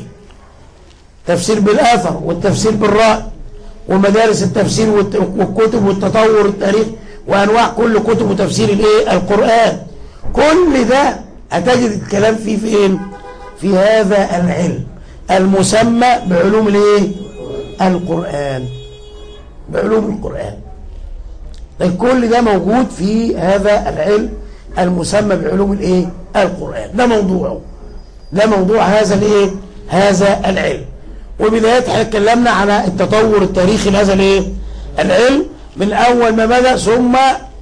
تفسير بالاثر والتفسير بالراي ومدارس التفسير والكتب والتطور التاريخ وانواع كل كتب وتفسير الايه القران كل ده هتجد الكلام فيه فين في هذا العلم المسمى بعلوم الايه القران بعلوم القران طيب كل ده موجود في هذا العلم المسمى بعلوم الايه القران ده موضوعه ده موضوع هذا الايه هذا العلم وبداية احنا اتكلمنا على التطور التاريخي لهذا الايه العلم من اول ما بدأ ثم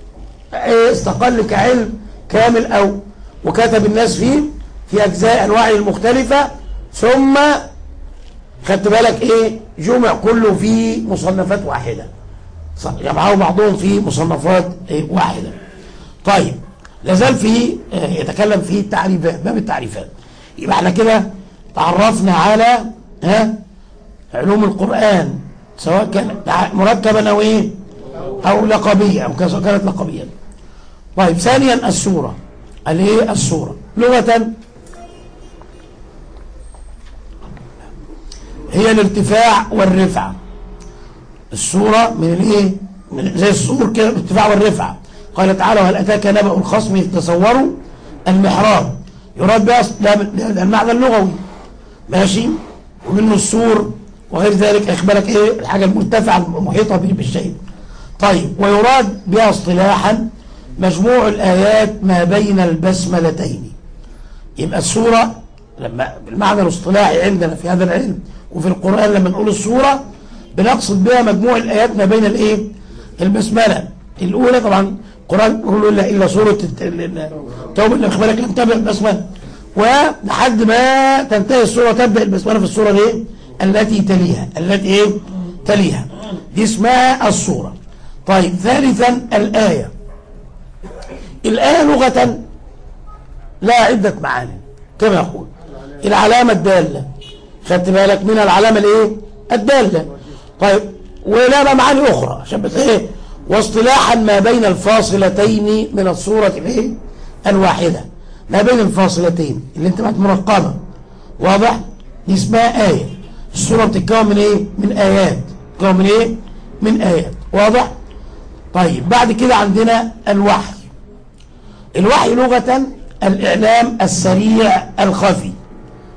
استقل كعلم كامل او وكتب الناس فيه في اجزاء انواعه المختلفة ثم خدت بالك ايه جمع كله في مصنفات واحدة جمعه بعضهم في مصنفات إيه واحدة طيب لازال في يتكلم في التعريفات باب التعريفات يبقى احنا كده تعرفنا على ها علوم القرآن سواء كان مركبا او ايه او لقبية او كانت لقبية طيب ثانيا السورة الايه السورة لغة هي الارتفاع والرفعة السورة من الايه من زي السور كده الارتفاع والرفعة قال تعالى وهل اتاك نبأ الخصم يتصوروا المحراب يراد بها المعنى اللغوي ماشي ومنه السور وغير ذلك اخبارك ايه الحاجة المرتفعة المحيطة به بالشيء طيب ويراد بها اصطلاحا مجموع الآيات ما بين البسملتين يبقى السورة لما بالمعنى الاصطلاحي عندنا في هذا العلم وفي القرآن لما نقول السورة بنقصد بها مجموع الآيات ما بين الايه البسملة الأولى طبعا القرآن يقول إلا إلا سورة التوبة اللي اخبارك لم تبدأ البسملة ولحد ما تنتهي السورة تبدأ البسملة في السورة الايه التي تليها التي ايه تليها دي اسمها الصورة طيب ثالثا الآية الآية لغة لا عدة معاني كما يقول العلامة الدالة خدت بالك من العلامة الايه الدالة طيب ولا معاني أخرى عشان بس ايه واصطلاحا ما بين الفاصلتين من الصورة الايه الواحدة ما بين الفاصلتين اللي انت بقت مرقمة واضح دي اسمها آية السورة بتتكون من ايه من آيات بتتكون من ايه من آيات واضح طيب بعد كده عندنا الوحي الوحي لغة الإعلام السريع الخفي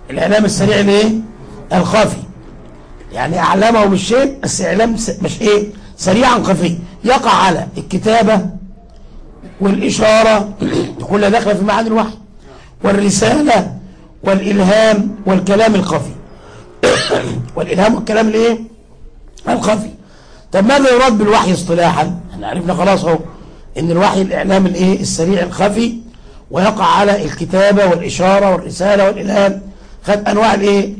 الإعلام السريع الايه الخفي يعني أعلمه بالشيء بس إعلام مش إيه سريعا خفي يقع على الكتابة والإشارة كلها داخله في معاني الوحي والرسالة والإلهام والكلام الخفي والإلهام والكلام الايه الخفي طب ماذا يراد بالوحي اصطلاحا احنا عرفنا خلاص اهو ان الوحي الاعلام الايه السريع الخفي ويقع على الكتابة والإشارة والرسالة والإلهام خد أنواع الايه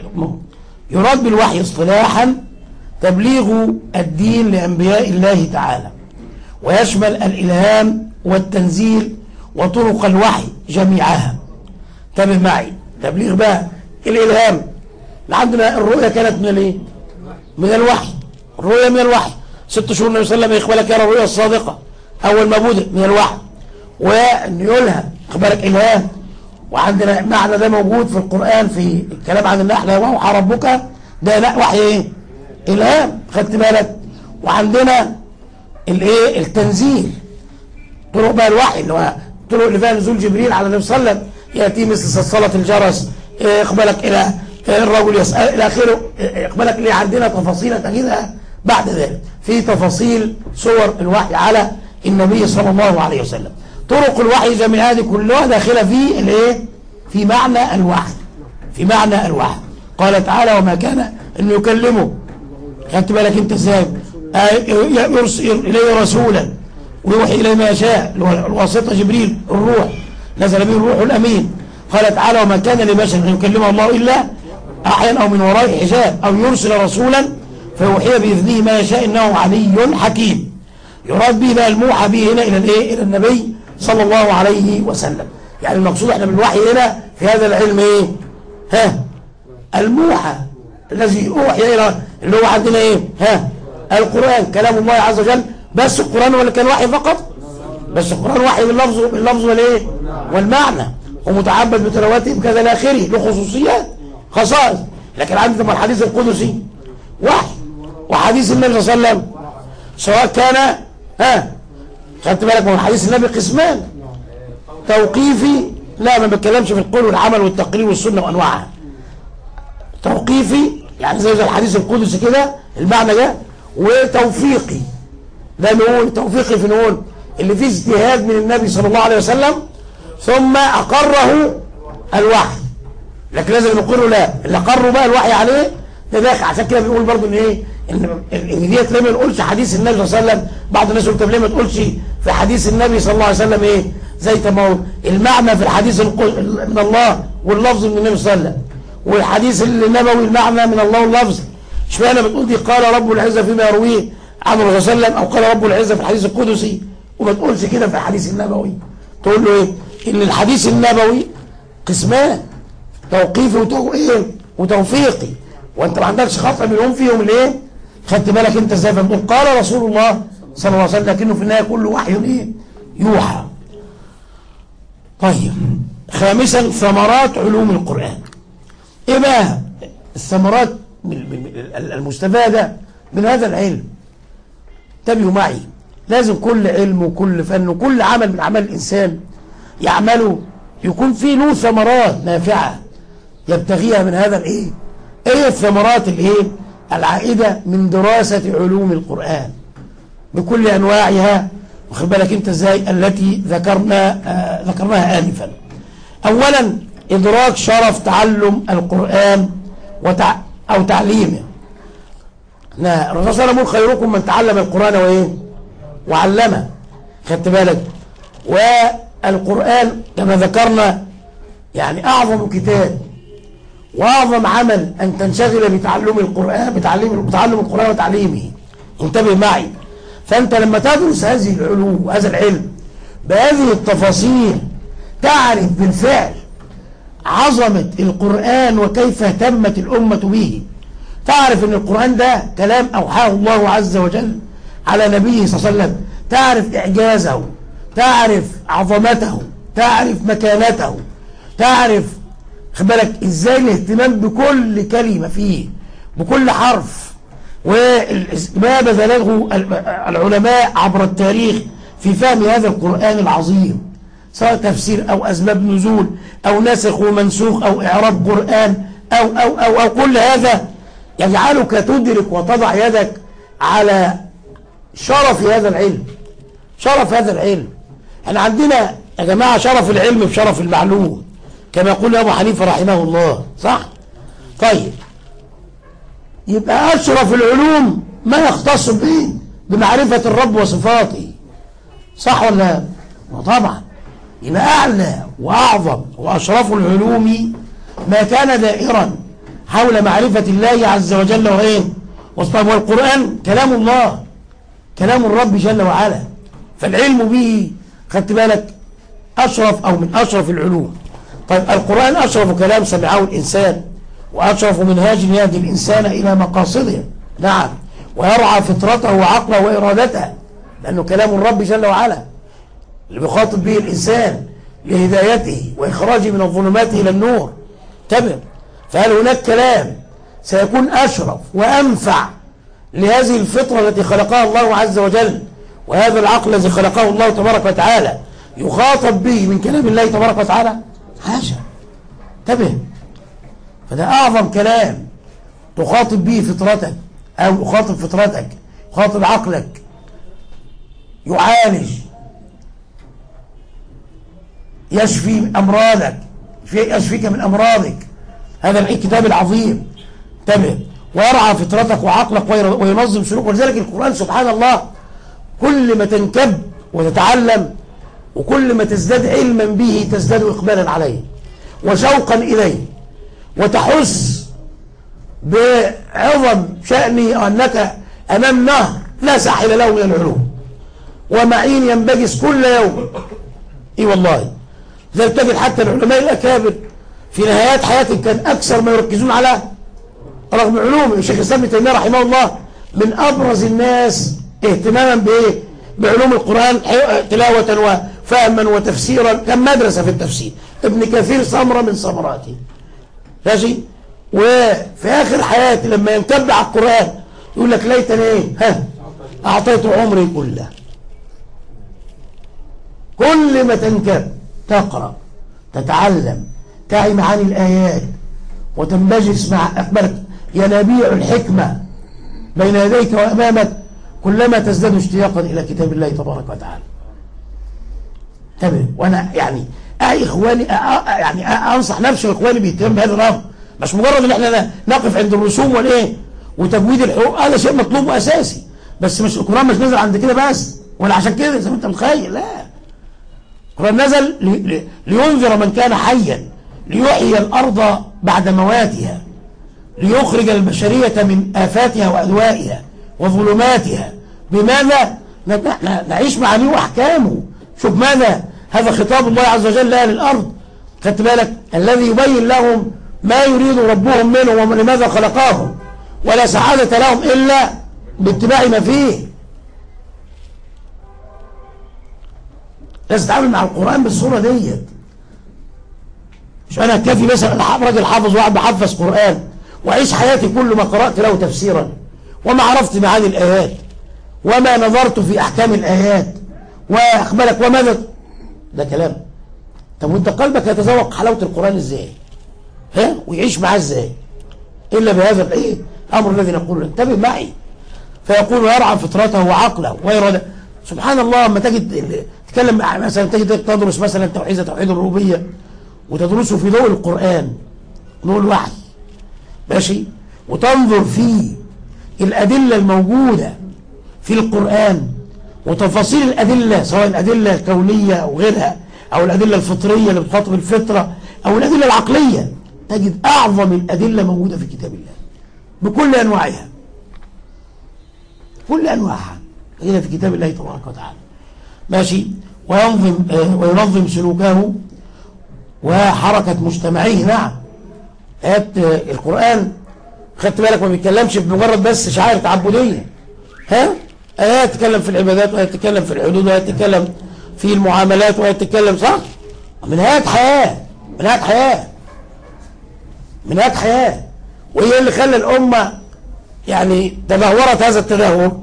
يراد بالوحي اصطلاحا تبليغ الدين لأنبياء الله تعالى ويشمل الإلهام والتنزيل وطرق الوحي جميعها تابع معي تبليغ بقى الإلهام عندنا الرؤية كانت من الايه من الوحي الرؤية من الوحي ست شهور النبي صلى الله عليه وسلم يقبلك يرى الرؤية الصادقة أول ما بدأ من الوحي وأن يلهم اخبارك إلهام وعندنا معنى ده موجود في القرآن في الكلام عن النحلة وأوحى ربك ده وحي ايه إلهام خدت بالك وعندنا الايه التنزيل طرق بقى الوحي اللي هو طرق اللي فيها نزول جبريل على النبي صلى الله عليه وسلم يأتي مثل صلصلة الجرس اقبلك إلى الرجل يسأل إلى آخره اقبلك ليه عندنا تفاصيل تجدها بعد ذلك في تفاصيل صور الوحي على النبي صلى الله عليه وسلم طرق الوحي جميع هذه كلها داخله في الايه في معنى الوحي في معنى الوحي قال تعالى وما كان انه يكلمه خدت بالك انت ازاي آه، يرسل اليه رسولا ويوحي اليه ما يشاء الواسطه جبريل الروح نزل به الروح الامين قال تعالى وما كان لبشر ان يكلمه الله الا احيانا او من وراء حجاب او يرسل رسولا فيوحي باذنه ما يشاء انه علي حكيم يراد به بقى الموحى به هنا الى الايه الى النبي صلى الله عليه وسلم يعني المقصود احنا بالوحي هنا في هذا العلم ايه ها الموحى الذي اوحي الى اللي هو عندنا ايه ها القرآن كلام الله عز وجل بس القرآن ولا كان وحي فقط بس القرآن وحي باللفظ باللفظ والايه والمعنى ومتعبد بتلاوته بكذا الاخره له خصوصيات خصائص لكن عندنا الحديث القدسي وحي وحديث النبي صلى الله عليه وسلم سواء كان ها خدت بالك من حديث النبي قسمان توقيفي لا ما بتكلمش في القول والعمل والتقرير والسنه وانواعها توقيفي يعني زي الحديث القدسي كده المعنى ده وتوفيقي ده نقول توفيقي في نقول اللي فيه اجتهاد من النبي صلى الله عليه وسلم ثم أقره الوحي لكن لازم نقره لا اللي أقره بقى الوحي عليه ده داخل عشان كده بنقول برضه ان ايه ان ان ديت ليه ما نقولش حديث النبي صلى الله عليه وسلم بعض الناس يقول طب ليه ما تقولش في حديث النبي صلى الله عليه وسلم ايه زي ما المعنى في الحديث من الله واللفظ من النبي صلى الله عليه وسلم والحديث النبوي المعنى من الله واللفظ اشمعنى بتقول دي قال رب العزة فيما يرويه عن الرسول صلى الله عليه وسلم او قال رب العزة في الحديث القدسي وما تقولش كده في الحديث النبوي تقول له ايه ان الحديث النبوي قسمان توقيفي وتو ايه وتوفيقي وانت ما عندكش خطأ منهم فيهم الايه خدت بالك انت ازاي فبتقول قال رسول الله صلى الله عليه وسلم لكنه في النهايه كله وحي ايه يوحى طيب خامسا ثمرات علوم القرآن ايه بقى الثمرات المستفادة من هذا العلم انتبهوا معي لازم كل علم وكل فن وكل عمل من أعمال الإنسان يعمله يكون فيه له ثمرات نافعة يبتغيها من هذا الايه ايه الثمرات الايه العائدة من دراسة علوم القرآن بكل أنواعها واخد بالك انت ازاي التي ذكرنا آه ذكرناها آنفا أولا إدراك شرف تعلم القرآن وتع... أو تعليمه الرسول صلى الله عليه وسلم خيركم من تعلم القرآن وإيه وعلمه خدت بالك والقرآن كما ذكرنا يعني أعظم كتاب وأعظم عمل أن تنشغل بتعلم القرآن بتعلم, بتعلم القرآن وتعليمه انتبه معي فأنت لما تدرس هذه العلوم وهذا العلم بهذه التفاصيل تعرف بالفعل عظمة القرآن وكيف اهتمت الأمة به تعرف ان القرآن ده كلام أوحاه الله عز وجل على نبيه صلى الله عليه وسلم تعرف إعجازه تعرف عظمته تعرف مكانته تعرف بالك ازاي الاهتمام بكل كلمة فيه بكل حرف وما بذله العلماء عبر التاريخ في فهم هذا القرآن العظيم سواء تفسير أو أسباب نزول أو نسخ ومنسوخ أو إعراب قرآن أو, أو, أو, أو كل هذا يجعلك تدرك وتضع يدك على شرف هذا العلم شرف هذا العلم احنا عندنا يا جماعة شرف العلم بشرف المعلوم كما يقول أبو حنيفة رحمه الله صح طيب يبقى أشرف العلوم ما يختص به بمعرفة الرب وصفاته صح ولا لا طبعا يبقى أعلى وأعظم وأشرف العلوم ما كان دائرا حول معرفة الله عز وجل وإيه وصفاته والقرآن كلام الله كلام الرب جل وعلا فالعلم به خدت بالك أشرف أو من أشرف العلوم طيب القرآن أشرف كلام سمعه الإنسان وأشرف منهاج يهدي الإنسان إلى مقاصده نعم ويرعى فطرته وعقله وإرادته لأنه كلام الرب جل وعلا اللي بيخاطب به الإنسان لهدايته وإخراجه من الظلمات إلى النور تمام فهل هناك كلام سيكون أشرف وأنفع لهذه الفطرة التي خلقها الله عز وجل وهذا العقل الذي خلقه الله تبارك وتعالى يخاطب به من كلام الله تبارك وتعالى حاشا انتبه فده أعظم كلام تخاطب به فطرتك أو يخاطب فطرتك يخاطب عقلك يعالج يشفي أمراضك يشفيك من أمراضك هذا الكتاب العظيم انتبه ويرعى فطرتك وعقلك وينظم سلوك ولذلك القرآن سبحان الله كل ما تنكب وتتعلم وكل ما تزداد علما به تزداد إقبالا عليه وشوقا إليه وتحس بعظم شأنه أنك أمام نهر لا ساحل له من العلوم ومعين ينبجس كل يوم اي والله زي تجد حتى العلماء الأكابر في نهايات حياتهم كان أكثر ما يركزون على رغم علوم الشيخ الإسلام ابن تيمية رحمه الله من أبرز الناس اهتماما بإيه بعلوم القرآن تلاوة وفهما وتفسيرا كان مدرسة في التفسير ابن كثير سمرة من سمراته ماشي وفي آخر حياتي لما ينتبع القرآن يقول لك ليتني ايه ها أعطيت عمري كله كل ما تنكب تقرأ تتعلم تعي معاني الآيات وتنبجس مع أكبرك ينابيع الحكمة بين يديك وأمامك كلما تزداد اشتياقا إلى كتاب الله تبارك وتعالى تمام وأنا يعني أي إخواني يعني أنصح نفسي وإخواني بيتم بهذا الأمر مش مجرد ان احنا نقف عند الرسوم والايه وتجويد الحقوق هذا شيء مطلوب واساسي بس مش القران مش نزل عند كده بس ولا عشان كده زي ما انت متخيل لا القران نزل لينذر من كان حيا ليحيي الارض بعد مواتها ليخرج البشريه من افاتها وادوائها وظلماتها بماذا نعيش معانيه واحكامه شوف ماذا هذا خطاب الله عز وجل لاهل الارض خدت بالك الذي يبين لهم ما يريد ربهم منهم ولماذا خلقاهم ولا سعادة لهم إلا باتباع ما فيه لازم تتعامل مع القرآن بالصورة ديت مش أنا كافي مثلا راجل حافظ واحد بحفظ قرآن وأعيش حياتي كل ما قرأت له تفسيرا وما عرفت معاني الآيات وما نظرت في أحكام الآيات وأخبرك وماذا ده كلام طب وانت قلبك يتذوق حلاوة القرآن ازاي ها ويعيش معاه ازاي إلا بهذا الايه الأمر الذي نقول انتبه معي فيقول يرعى فطرته وعقله وإرادة سبحان الله لما تجد تتكلم مثلا تجد تدرس مثلا توحيد توحيد الربوبيه وتدرسه في ضوء القرآن ضوء الوحي ماشي وتنظر في الأدلة الموجودة في القرآن وتفاصيل الأدلة سواء الأدلة الكونية أو غيرها أو الأدلة الفطرية اللي بتخاطب الفطرة أو الأدلة العقلية تجد أعظم الأدلة موجودة في كتاب الله بكل أنواعها كل أنواعها هنا في كتاب الله تبارك وتعالى ماشي وينظم آه، وينظم سلوكه وحركة مجتمعيه نعم آيات آه، القرآن خدت بالك ما بيتكلمش بمجرد بس شعائر تعبدية ها آيات تتكلم في العبادات وآيات تتكلم في الحدود وآيات تتكلم في المعاملات وآيات تتكلم صح منهاج حياة منهاج حياة منهاج حياة وهي اللي خلى الأمة يعني تدهورت هذا التدهور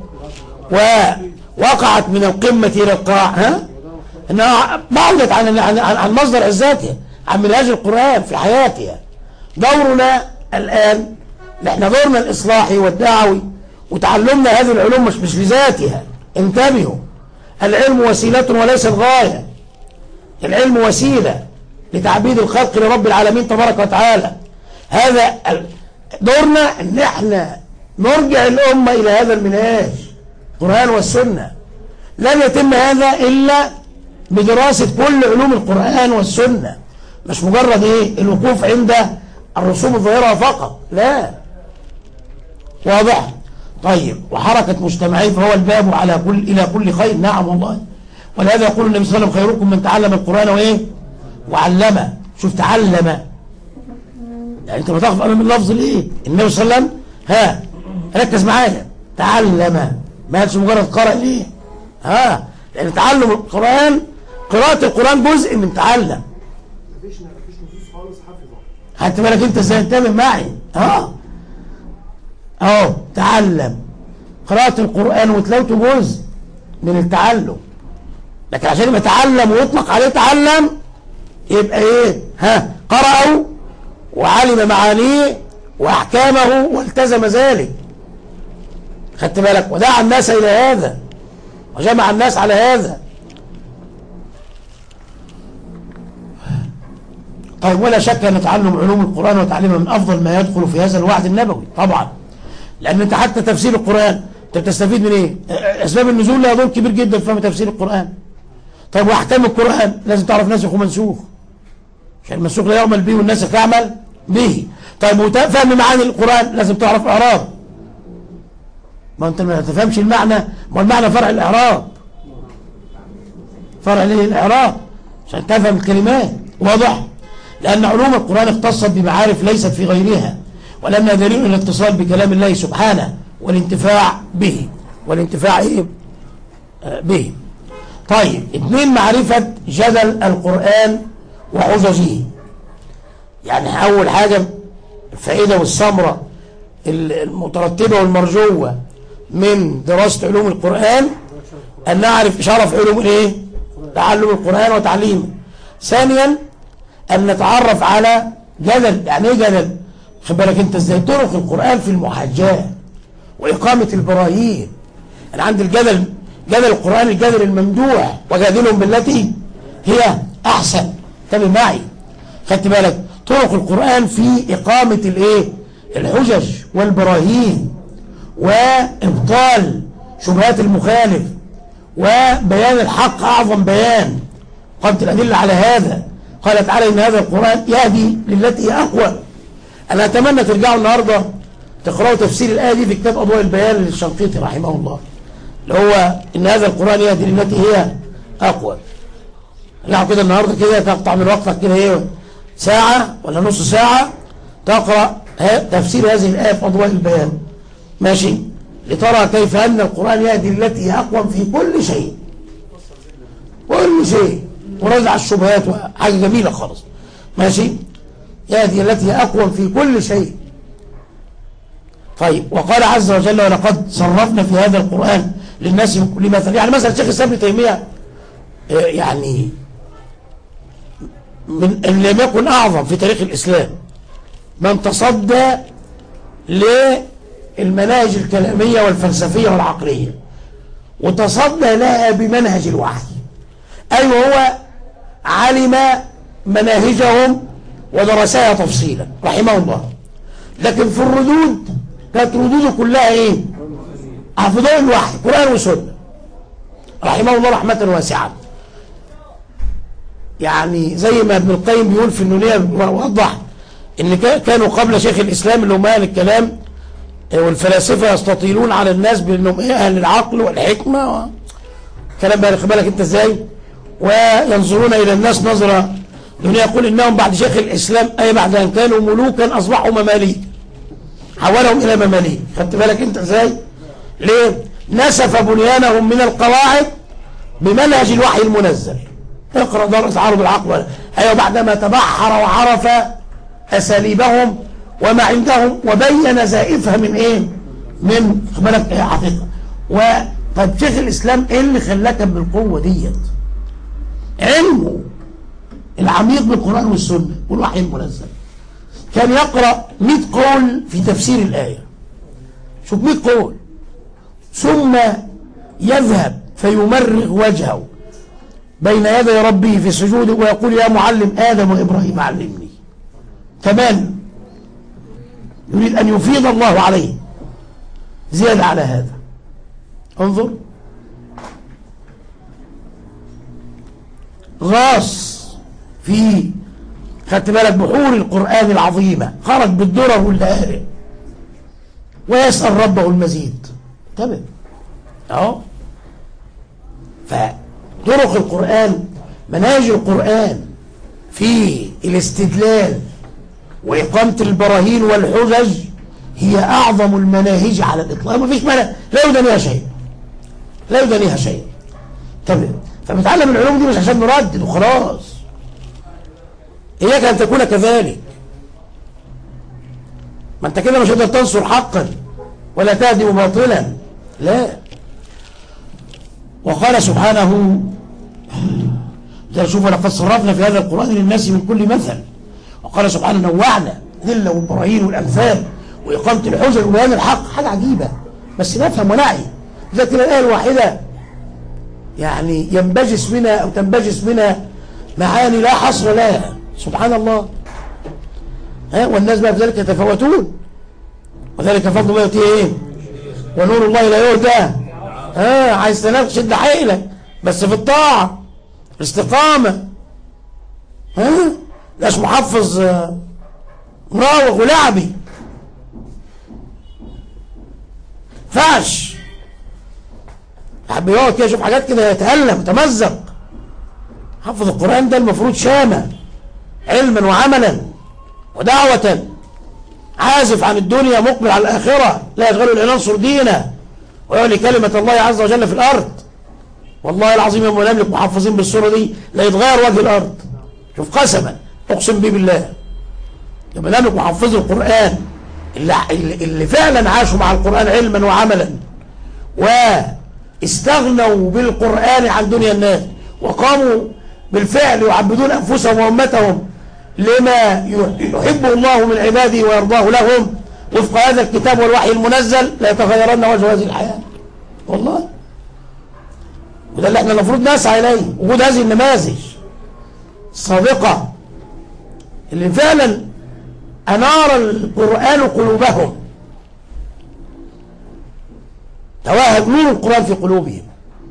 ووقعت من القمة إلى القاع ها انها بعدت عن عن, عن مصدر عزاتها عن منهاج القرآن في حياتها دورنا الآن احنا دورنا الإصلاحي والدعوي وتعلمنا هذه العلوم مش مش لذاتها انتبهوا العلم وسيلة وليس الغاية العلم وسيلة لتعبيد الخلق لرب العالمين تبارك وتعالى هذا دورنا ان احنا نرجع الأمة إلى هذا المنهاج القرآن والسنة لن يتم هذا إلا بدراسة كل علوم القرآن والسنة مش مجرد ايه الوقوف عند الرسوم الظاهرة فقط لا واضح طيب وحركة مجتمعين فهو الباب على كل إلى كل خير نعم والله ولهذا يقول النبي صلى الله عليه وسلم خيركم من تعلم القرآن وإيه وعلمه شوف تعلم يعني انت بتاخذ امام اللفظ الايه النبي صلى الله عليه وسلم ها ركز معايا تعلم ما قالش مجرد قرأ ليه ها لان تعلم القرآن قراءة القرآن جزء من تعلم مفيش مفيش نصوص خالص حافظه خدت بالك انت ازاي انتبه معي اه اهو تعلم قراءة القرآن وتلاوته جزء من التعلم لكن عشان يبقى تعلم ويطلق عليه تعلم يبقى ايه ها قرأه وعلم معانيه واحكامه والتزم ذلك خدت بالك ودعا الناس الى هذا وجمع الناس على هذا طيب ولا شك أن تعلم علوم القرآن وتعليمه من أفضل ما يدخل في هذا الوعد النبوي طبعا لأن أنت حتى تفسير القرآن أنت بتستفيد من إيه أسباب النزول لها دور كبير جدا في فهم تفسير القرآن طيب وأحكام القرآن لازم تعرف ناسخ ومنسوخ عشان المنسوخ لا يعمل به والناسخ يعمل به طيب وفهم معاني القرآن لازم تعرف إعراب ما أنت ما تفهمش المعنى ما المعنى فرع الإعراب فرع ليه الإعراب عشان تفهم الكلمات واضح لأن علوم القرآن اختصت بمعارف ليست في غيرها ولأنها دليل الاتصال بكلام الله سبحانه والانتفاع به والانتفاع إيه؟ آه، به طيب اثنين معرفة جدل القرآن وحججه يعني أول حاجة الفائدة والثمرة المترتبة والمرجوة من دراسة علوم القرآن أن نعرف شرف علوم الايه تعلم القرآن وتعليمه ثانيا أن نتعرف على جدل يعني ايه جدل خد بالك انت ازاي طرق القرآن في المحاجاة وإقامة البراهين أنا عندي الجدل جدل القرآن الجدل الممدوح وجادلهم بالتي هي أحسن انتبه معي خدت بالك طرق القرآن في إقامة الايه الحجج والبراهين وإبطال شبهات المخالف وبيان الحق أعظم بيان قامت الأدلة على هذا قال تعالى إن هذا القرآن يهدي للتي هي أقوى أنا أتمنى ترجعوا النهاردة تقرأوا تفسير الآية دي في كتاب أضواء البيان للشنقيطي رحمه الله اللي هو إن هذا القرآن يهدي للتي هي أقوى لا كده النهاردة كده تقطع من وقتك كده ايه ساعة ولا نص ساعة تقرأ تفسير هذه الآية في أضواء البيان ماشي لترى كيف أن القرآن يهدي التي هي أقوى في كل شيء كل شيء ورزع الشبهات حاجة جميلة خالص ماشي يهدي التي هي أقوى في كل شيء طيب وقال عز وجل ولقد صرفنا في هذا القرآن للناس من كل مثل يعني مثلا الشيخ السابق تيمية آه، يعني من ان لم يكن أعظم في تاريخ الإسلام من تصدى للمناهج الكلامية والفلسفية والعقلية وتصدى لها بمنهج الوحي أيوة هو علم مناهجهم ودرسها تفصيلا رحمه الله لكن في الردود كانت ردوده كلها ايه حفظوا الوحي قرآن وسنة رحمه الله رحمة واسعة يعني زي ما ابن القيم بيقول في النونية وضح ان كانوا قبل شيخ الاسلام اللي هم اهل الكلام والفلاسفة يستطيلون على الناس بانهم ايه اهل العقل والحكمة و... كلام بالك بالك انت ازاي وينظرون إلى الناس نظرة دون يقول إنهم بعد شيخ الإسلام أي بعد أن كانوا ملوكا أصبحوا مماليك حولهم إلى مماليك خدت بالك أنت إزاي ليه نسف بنيانهم من القواعد بمنهج الوحي المنزل اقرأ درس عرض العقل أيوة بعدما تبحر وعرف أساليبهم وما عندهم وبين زائفها من إيه من بالك إيه حقيقة طيب شيخ الإسلام إيه اللي خلاك بالقوة ديت علمه العميق بالقرآن والسنة والوحي المنزل كان يقرأ 100 قول في تفسير الآية شوف 100 قول ثم يذهب فيمرغ وجهه بين يدي ربه في السجود ويقول يا معلم آدم وإبراهيم علمني كمان يريد أن يفيض الله عليه زيادة على هذا انظر غاص في خدت بالك بحور القرآن العظيمة خرج بالدرر واللآلئ ويسأل ربه المزيد انتبه اهو فطرق القرآن مناهج القرآن في الاستدلال وإقامة البراهين والحجج هي أعظم المناهج على الإطلاق ما فيش منهج لا يدنيها شيء لا يدنيها شيء انتبه فبتعلم العلوم دي مش عشان نردد وخلاص إياك أن تكون كذلك ما أنت كده مش هتقدر تنصر حقا ولا تهدم باطلا لا وقال سبحانه شوف لقد صرفنا في هذا القرآن للناس من كل مثل وقال سبحانه نوعنا ذلة والبراهين والأمثال وإقامة الحجج وبيان الحق حاجة عجيبة بس نفهم ونعي لكن الآية الواحدة يعني ينبجس منها أو تنبجس منها معاني لا حصر لها سبحان الله ها والناس بقى في ذلك يتفاوتون وذلك فضل الله يؤتيه ايه ونور الله لا يهدى ها عايز تنام شد حيلك بس في الطاعة الاستقامة ها لاش محفظ آه، مراوغ ولعبي فاش حب يقعد كده يشوف حاجات كده يتألم يتمزق حفظ القرآن ده المفروض شامة علما وعملا ودعوة عازف عن الدنيا مقبل على الآخرة لا يشغله الإله ينصر دينه ويعلي كلمة الله عز وجل في الأرض والله العظيم يوم نملك محفظين بالصورة دي لا يتغير وجه الأرض شوف قسما أقسم به بالله يوم نملك محفظي القرآن اللي, اللي فعلا عاشوا مع القرآن علما وعملا واستغنوا بالقرآن عن دنيا الناس وقاموا بالفعل يعبدون أنفسهم وأمتهم لما يحبه الله من عباده ويرضاه لهم وفق هذا الكتاب والوحي المنزل لا يتغيرن وجه هذه الحياة والله وده اللي احنا المفروض نسعى إليه وجود هذه النماذج الصادقة اللي فعلا أنار القرآن قلوبهم توهج نور القرآن في قلوبهم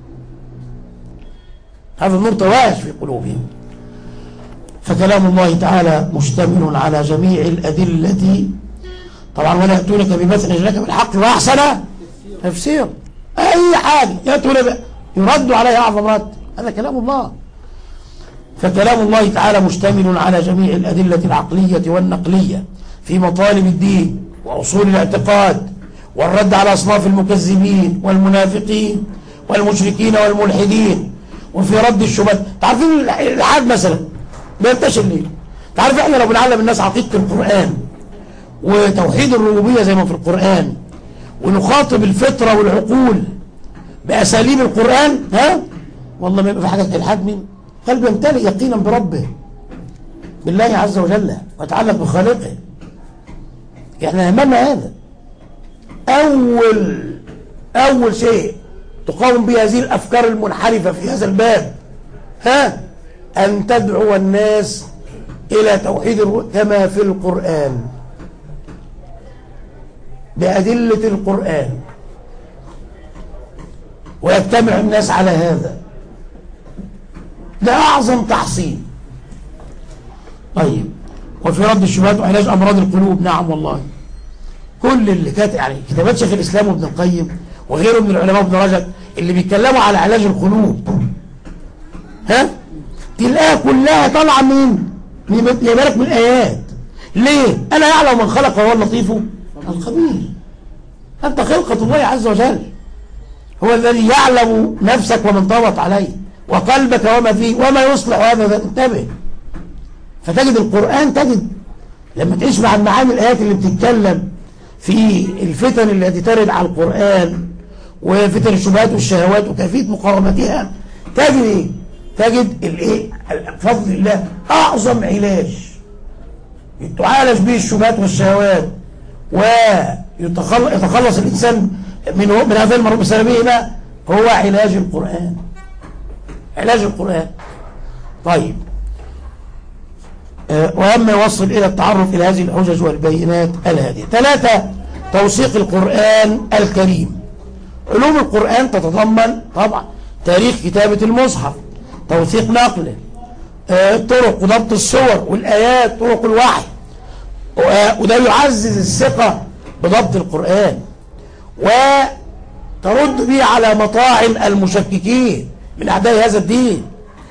هذا النور تواهج في قلوبهم فكلام الله تعالى مشتمل على جميع الأدلة طبعا ولا يأتونك بمثل لك بالحق وأحسن تفسير أي حاجة يأتون يرد عليه أعظم رد هذا كلام الله فكلام الله تعالى مشتمل على جميع الأدلة العقلية والنقلية في مطالب الدين وأصول الاعتقاد والرد على أصناف المكذبين والمنافقين والمشركين والملحدين وفي رد الشبهات تعرفين الحاد مثلا بينتشر ليه تعرف احنا لو بنعلم الناس عقيدة القرآن وتوحيد الربوبية زي ما في القرآن ونخاطب الفطرة والعقول بأساليب القرآن ها والله ما يبقى في حاجة الحاد مين قلب يمتلئ يقينا بربه بالله عز وجل ويتعلق بخالقه احنا همنا هذا اول اول شيء تقاوم به هذه الافكار المنحرفة في هذا الباب ها ان تدعو الناس الى توحيد كما في القرآن بأدلة القرآن ويجتمع الناس على هذا ده أعظم تحصين طيب وفي رد الشبهات وعلاج أمراض القلوب نعم والله كل اللي كانت يعني كتابات شيخ الإسلام وابن القيم وغيره من العلماء ابن رجب اللي بيتكلموا على علاج القلوب ها تلاقيها كلها طالعه من من بالك من الآيات ليه أنا يعلم من خلق وهو اللطيف الخبير أنت خلقة الله عز وجل هو الذي يعلم نفسك ومن طوت عليه وقلبك وما فيه وما يصلح هذا انتبه فتجد القرآن تجد لما تعيش مع المعاني الآيات اللي بتتكلم في الفتن التي ترد على القرآن وفتن الشبهات والشهوات وكيفية مقاومتها تجد ايه؟ تجد الايه بفضل الله أعظم علاج تعالج به الشبهات والشهوات ويتخلص الإنسان من من هذا المرض بسببهما هو علاج القرآن علاج القرآن طيب آه، وأما يوصل إلى التعرف إلى هذه الحجج والبينات الهادية ثلاثة توثيق القرآن الكريم علوم القرآن تتضمن طبعا تاريخ كتابة المصحف توثيق نقله آه، طرق وضبط الصور والآيات طرق الوحي وده يعزز الثقة بضبط القرآن وترد به على مطاعم المشككين من أعداء هذا الدين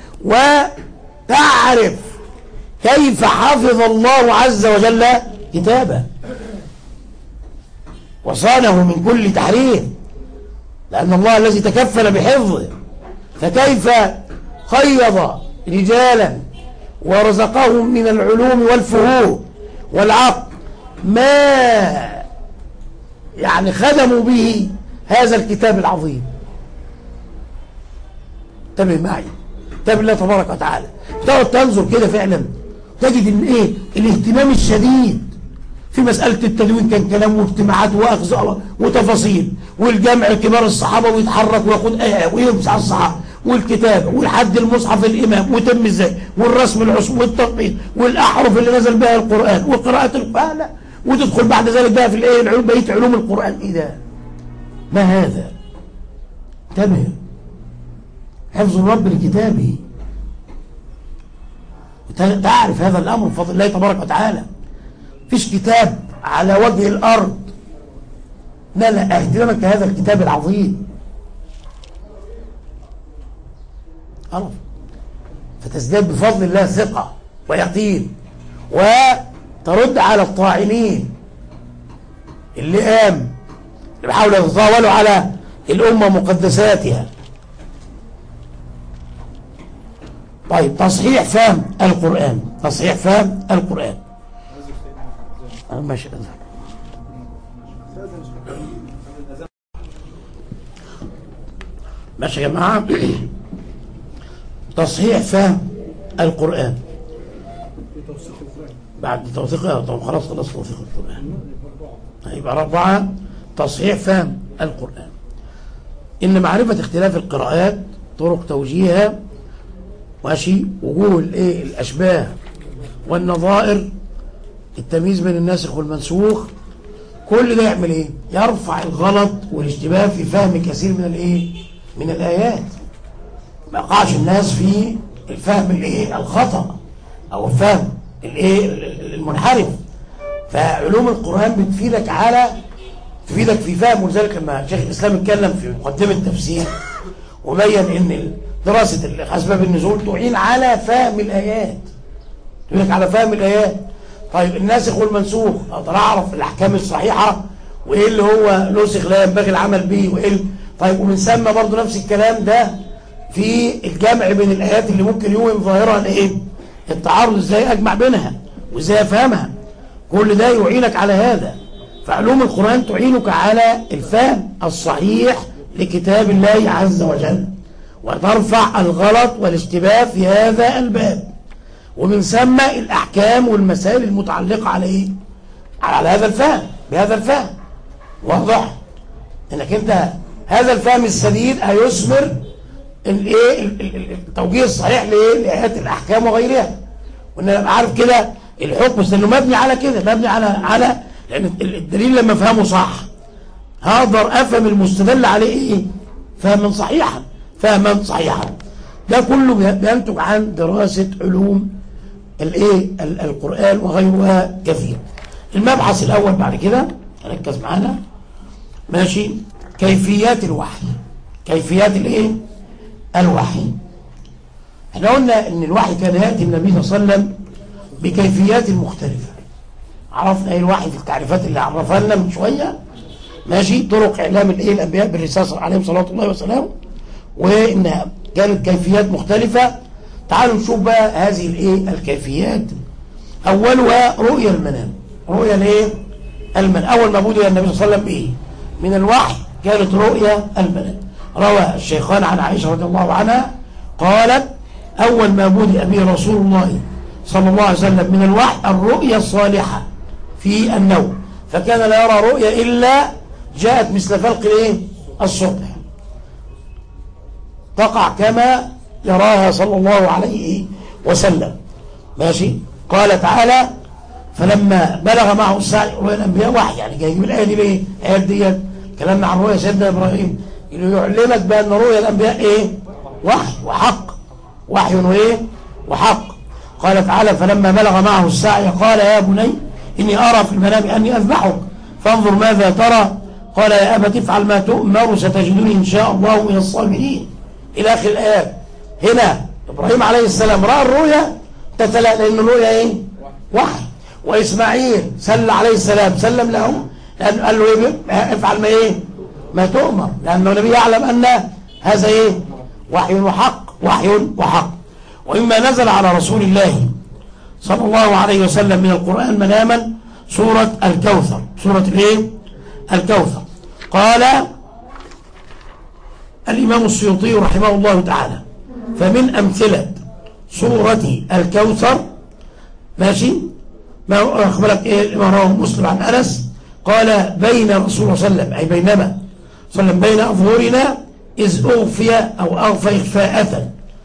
وتعرف كيف حفظ الله عز وجل كتابه وصانه من كل تحريف لأن الله الذي تكفل بحفظه فكيف قيض رجالا ورزقهم من العلوم والفهوم والعقل ما يعني خدموا به هذا الكتاب العظيم انتبه معي كتاب الله تبارك وتعالى تقعد تنظر كده فعلا تجد ان ايه الاهتمام الشديد في مسألة التدوين كان كلام واجتماعات وأخذ وتفاصيل والجمع كبار الصحابة ويتحرك وياخد آية ويمسح الصحابة والكتابة والحد المصحف الإمام وتم ازاي والرسم العصم والتطبيق والأحرف اللي نزل بها القرآن وقراءة القرآن وتدخل بعد ذلك بقى في الايه العلوم بقيه علوم القرآن ايه ده ما هذا انتبه حفظ الرب لكتابه تعرف هذا الأمر بفضل الله تبارك وتعالى فيش كتاب على وجه الأرض لا اهتمامك هذا الكتاب العظيم خلاص فتزداد بفضل الله ثقة ويقين وترد على الطاعنين اللي قام اللي بيحاولوا يتطاولوا على الأمة مقدساتها طيب تصحيح فهم القرآن تصحيح فهم القرآن ماشي ماشي يا جماعة تصحيح فهم القرآن بعد توثيق طب خلاص خلاص توثيق القرآن يبقى أربعة تصحيح فهم القرآن إن معرفة اختلاف القراءات طرق توجيهها ماشي وجوه الايه الاشباه والنظائر التمييز بين الناسخ والمنسوخ كل ده يعمل ايه يرفع الغلط والاشتباه في فهم كثير من الايه من الايات ما يقعش الناس في الفهم الايه الخطا او الفهم الايه المنحرف فعلوم القران بتفيدك على تفيدك في فهم ولذلك لما شيخ الاسلام اتكلم في مقدمه التفسير وبين ان دراسه اسباب النزول تعين على فهم الايات تعينك على فهم الايات طيب الناسخ والمنسوخ اقدر اعرف الاحكام الصحيحه وايه اللي هو نسخ لا ينبغي العمل به وايه طيب ومن ثم برضه نفس الكلام ده في الجمع بين الايات اللي ممكن يوهم ظاهرها ايه التعارض ازاي اجمع بينها وازاي افهمها كل ده يعينك على هذا فعلوم القرآن تعينك على الفهم الصحيح لكتاب الله عز وجل وترفع الغلط والاشتباه في هذا الباب ومن ثم الأحكام والمسائل المتعلقة على إيه؟ على هذا الفهم بهذا الفهم واضح انك انت هذا الفهم السديد هيثمر الايه التوجيه الصحيح لايه لايات الاحكام وغيرها وان انا عارف كده الحكم لانه مبني على كده مبني على على لان الدليل لما افهمه صح هقدر افهم المستدل عليه ايه فهما صحيحا فهما صحيحا ده كله بينتج عن دراسة علوم الايه القرآن وغيرها كثير المبحث الأول بعد كده ركز معانا ماشي كيفيات الوحي كيفيات الايه الوحي احنا قلنا ان الوحي كان يأتي النبي صلى الله عليه وسلم بكيفيات مختلفة عرفنا ايه الوحي في التعريفات اللي عرفها لنا من شوية ماشي طرق اعلام الايه الانبياء بالرسالة عليهم صلاة الله وسلامه وانها كانت كيفيات مختلفة تعالوا نشوف بقى هذه الايه الكيفيات اولها رؤيا المنام رؤيا الايه المنام اول ما بدأ النبي صلى الله عليه وسلم بايه من الوحي كانت رؤيا المنام روى الشيخان عن عائشة رضي الله عنها قالت أول ما بدأ به رسول الله صلى الله عليه وسلم من الوحي الرؤيا الصالحة في النوم فكان لا يرى رؤيا إلا جاءت مثل فلق الايه الصبح تقع كما يراها صلى الله عليه وسلم ماشي قال تعالى فلما بلغ معه السعي رؤيا الأنبياء وحي يعني جاي يجيب الآية دي ليه الآيات ديت كلامنا عن رؤيا سيدنا إبراهيم اللي يعلمك بأن رؤيا الأنبياء إيه وحي وحق وحي وإيه وحق قال تعالى فلما بلغ معه السعي قال يا بني إني أرى في المنام أني أذبحك فانظر ماذا ترى قال يا أبت افعل ما تؤمر ستجدني إن شاء الله من الصابرين إلى آخر الآيات هنا إبراهيم عليه السلام رأى الرؤيا تتلا لأن الرؤيا إيه وحي وإسماعيل سل عليه السلام سلم له لأن قال له إيه افعل ما إيه ما تؤمر لأنه النبي يعلم أن هذا إيه وحي وحق وحي وحق وإما نزل على رسول الله صلى الله عليه وسلم من القرآن مناما سورة الكوثر سورة الايه الكوثر قال الإمام السيوطي رحمه الله تعالى فمن أمثلة سورة الكوثر ماشي ما أخبرك إيه ما رواه مسلم عن أنس قال بين رسول الله صلى الله عليه وسلم أي بينما صلى الله عليه وسلم بين أظهرنا إذ أغفي أو أغفى إخفاءة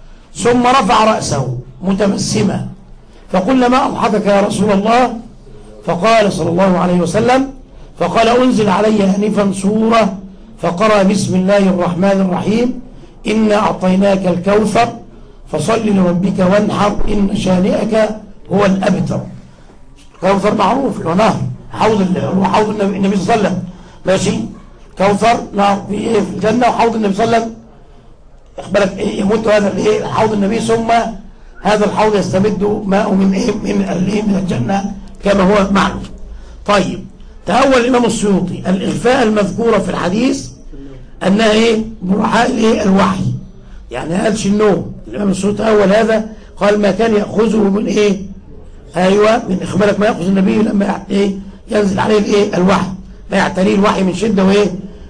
ثم رفع رأسه متمسما فقلنا ما أضحكك يا رسول الله فقال صلى الله عليه وسلم فقال أنزل علي هنفا سورة فقرأ بسم الله الرحمن الرحيم إنا أعطيناك الكوثر فصل لربك وانحر إن شانئك هو الأبتر كوثر معروف له نهر حوض ال- حوض النبي النبي صلى الله عليه وسلم ماشي كوثر نهر في إيه في الجنة وحوض النبي صلى الله عليه وسلم اخبرك إيه يموت هذا الايه حوض النبي ثم هذا الحوض يستمد ماء من ايه من الايه من الجنه كما هو معلوم طيب تأول الامام السيوطي الاخفاء المذكوره في الحديث انها ايه برحاء الايه الوحي يعني ما قالش النوم الامام السيوطي اول هذا قال ما كان ياخذه من ايه ايوه من اخبارك ما ياخذ النبي لما ايه ينزل عليه الايه الوحي ما يعتريه الوحي من شده وايه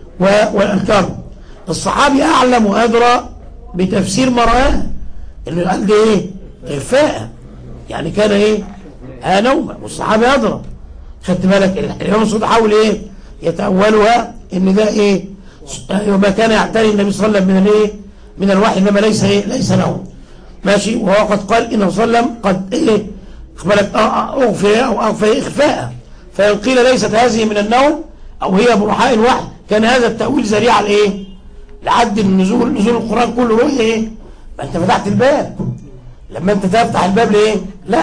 و- والكرم الصحابي اعلم وادرى بتفسير ما رآه انه قال دي ايه اخفاء يعني كان ايه ها نوما والصحابي ادرى خدت بالك الامام الصوت حاول ايه يتاولها ان ده ايه أيوة ما كان يعتري النبي صلى الله عليه وسلم من الايه من الوحي انما ليس ايه ليس نوم ماشي وهو قد قال انه صلى الله عليه وسلم قد ايه اخبرك اغفى او اغفى اخفاء فان قيل ليست هذه من النوم او هي برحاء الوحي كان هذا التاويل ذريعه لايه لعد النزول نزول القران كله رؤيه ايه ما انت فتحت الباب لما انت تفتح الباب ليه لا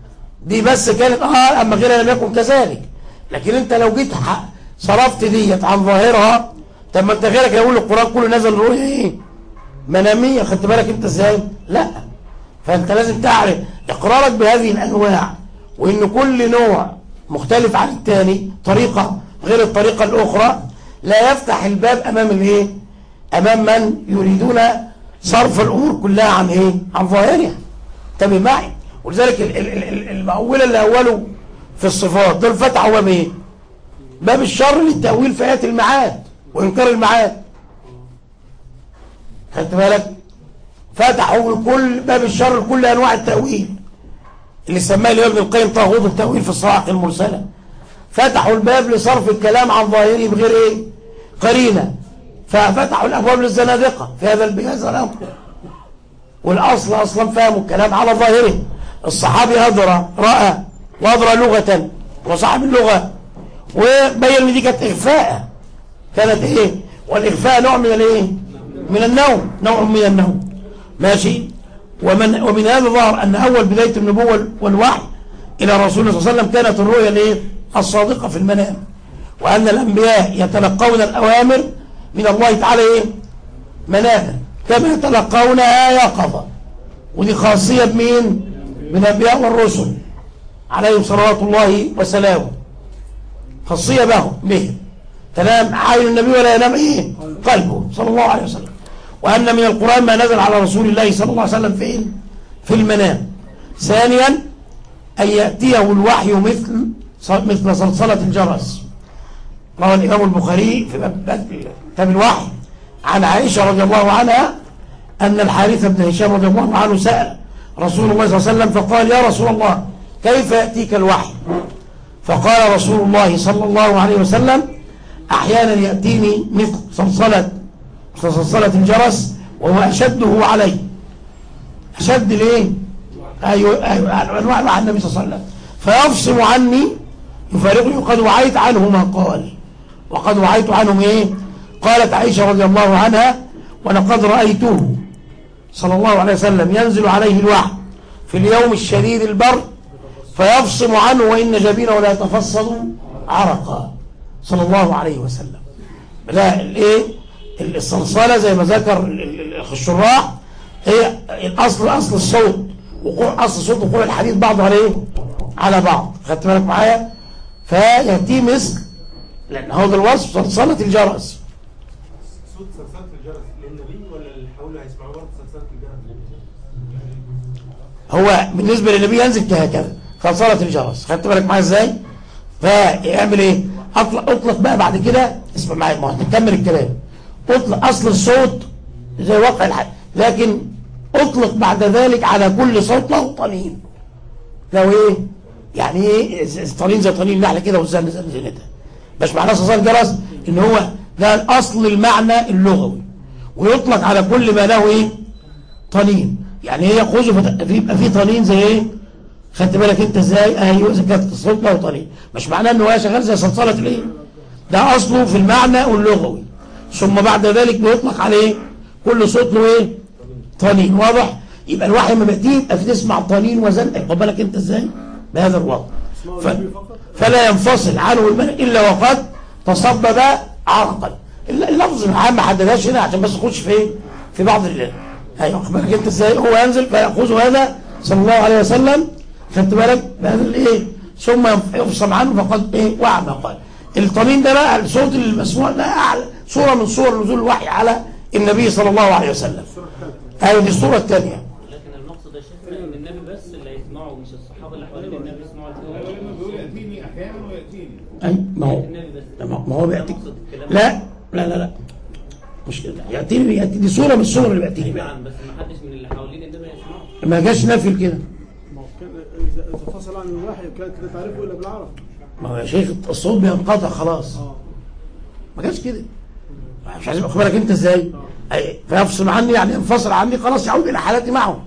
دي بس كانت اه اما غيرها لم يكن كذلك لكن انت لو جيت ح- صرفت ديت عن ظاهرها طب ما انت غيرك يقول القران كله نزل رؤيه ايه مناميه خدت بالك انت ازاي لا فانت لازم تعرف اقرارك بهذه الانواع وان كل نوع مختلف عن الثاني طريقه غير الطريقه الاخرى لا يفتح الباب امام الايه امام من يريدون صرف الامور كلها عن ايه عن ظاهرها انتبه معي ولذلك ال- ال- ال- المأولة اللي أولوا في الصفات دول فتحوا باب ايه باب الشر للتأويل في آيات المعاد وإنكار المعاد خدت بالك فتحوا كل باب الشر لكل أنواع التأويل اللي سماه الإمام ابن القيم طاغوت التأويل في الصواعق المرسلة فتحوا الباب لصرف الكلام عن ظاهره بغير ايه قرينة ففتحوا الأبواب للزنادقة في هذا بهذا الأمر والأصل أصلا فهموا الكلام على ظاهره الصحابي أدرى رأى وأدرى لغة وصاحب اللغة وبين ان دي كانت إخفاء كانت إيه والإخفاء نوع من الإيه من النوم نوع من النوم ماشي ومن ومن هذا ظهر أن أول بداية النبوة والوحي إلى رسول الله صلى الله عليه وسلم كانت الرؤيا الإيه الصادقة في المنام وأن الأنبياء يتلقون الأوامر من الله تعالى إيه مناما كما يتلقونها يقظة ودي خاصية بمين من الأنبياء والرسل عليهم صلوات الله وسلامه خاصية بهم بهم تنام عين النبي ولا ينام ايه قلبه صلى الله عليه وسلم وأن من القرآن ما نزل على رسول الله صلى الله عليه وسلم فين في المنام ثانيا أن يأتيه الوحي مثل مثل صلصلة الجرس روى الإمام البخاري في باب باب- كتاب الوحي عن عائشة رضي الله عنها أن الحارث بن هشام رضي الله عنه سأل رسول الله صلى الله عليه وسلم فقال يا رسول الله كيف يأتيك الوحي فقال رسول الله صلى الله عليه وسلم أحيانا يأتيني مثل صلصلة صلصلة الجرس وهو أشده علي أشد ليه أيوة أيوة أنواع مع النبي صلى الله عليه وسلم فيفصم عني يفارقني وقد وعيت عنه ما قال وقد وعيت عنهم إيه قالت عائشة رضي الله عنها ولقد رأيته صلى الله عليه وسلم ينزل عليه الوحي في اليوم الشديد البر فيفصم عنه وإن جبينه لا يتفصل عرقا صلى الله عليه وسلم لا الايه الصلصله زي ما ذكر ال- ال- الشراح هي الاصل اصل الصوت وقوع اصل الصوت وقوع الحديد بعضه على ايه على بعض خدت بالك معايا فياتي مثل لان هو ده الوصف صلصله الجرس صوت سلسلة الجرس للنبي ولا اللي حوله هيسمعوا برضه سلسلة الجرس هو بالنسبة للنبي ينزل كهكذا صلصلة الجرس خدت بالك معايا ازاي فيعمل ايه اطلق اطلق بقى بعد كده اسمع معايا ما هو هنكمل الكلام اطلق اصل الصوت زي واقع الحد لكن اطلق بعد ذلك على كل صوت له طنين لو ايه يعني ايه ز- طنين زي طنين النحله كده والزن زن زنتها مش معناه صلصلة الجرس ان هو ده الاصل المعنى اللغوي ويطلق على كل ما له ايه طنين يعني هي خذوا فت- يبقى في طنين زي ايه خدت بالك انت ازاي ايوه اذا كانت الصوت له طنين مش معناه ان هو شغال زي صلصله الايه ده اصله في المعنى واللغوي ثم بعد ذلك بيطلق عليه كل صوت له ايه طنين واضح يبقى الوحي لما بيأتيه يبقى في تسمع طنين وزن خد بالك انت ازاي بهذا الوضع ف... فلا ينفصل عنه الملك الا وقد تصبب عرقا اللفظ العام ما حددهاش هنا عشان بس نخش في ايه في بعض ال ايوه خد بالك انت ازاي هو ينزل فيأخذ هذا صلى الله عليه وسلم خدت بالك بهذا الايه ثم يفصم عنه فقد ايه وعى ما قال الطنين ده بقى الصوت المسموع ده اعلى صوره من صور نزول الوحي على النبي صلى الله عليه وسلم ايوه دي الصوره الثانيه لكن المقصد يا شيخ ان النبي بس اللي يسمعه مش الصحابه اللي حوالين النبي يسمعوا الكلام بيقول يأتيني أحيانا ويأتيني اي ما هو النبي بس ما هو بيأتي مقصد الكلام لا لا لا لا مش كده يأتيني يأتي دي صورة من الصور اللي بيأتيني بقى نعم بس ما حدش من اللي حوالين النبي يسمعه ما جاش نافل كده ما هو كان إذا إذا فصل عن الوحي كانت لا تعرفه إلا بالعرف ما هو يا شيخ الصوت بينقطع خلاص اه ما جاش كده مش عايز اخبرك انت ازاي أي- فيفصل عني يعني ينفصل عني خلاص يعود الى حالتي معه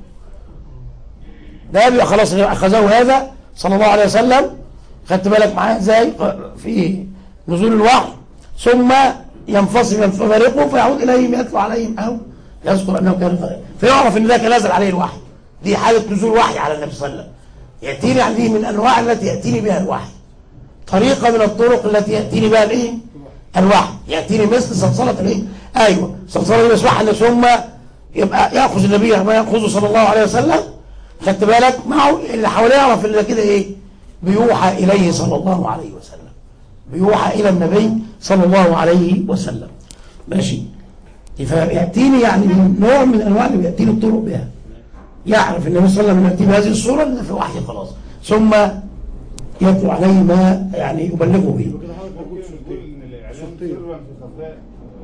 ده بيبقى خلاص اخذه هذا صلى الله عليه وسلم خدت بالك معاه ازاي في نزول الوحي ثم ينفصل يفارقه فيعود اليهم يتلو عليهم او يذكر انه كان فريق فيعرف ان ذاك نزل عليه الوحي دي حاله نزول وحي على النبي صلى الله عليه وسلم ياتيني يعني دي من الانواع التي ياتيني بها الوحي طريقة من الطرق التي يأتيني بها الايه الوحي يأتيني مثل صلصلة الايه ايوه صلصلة اللي يسمعها النبي ثم يبقى يأخذ النبي ما يأخذه صلى الله عليه وسلم خدت بالك معه اللي حواليه يعرف ان ده كده ايه بيوحى اليه صلى الله عليه وسلم بيوحى الى النبي صلى الله عليه وسلم ماشي فيأتيني يعني من نوع من انواع اللي بيأتيني الطرق بها يعرف النبي صلى الله عليه وسلم يأتي بهذه الصورة ان في وحي خلاص ثم يتلو عليه ما يعني يبلغه به كده حضرتك بتقول يقول صورتين إن الإعلام سرا في خفاء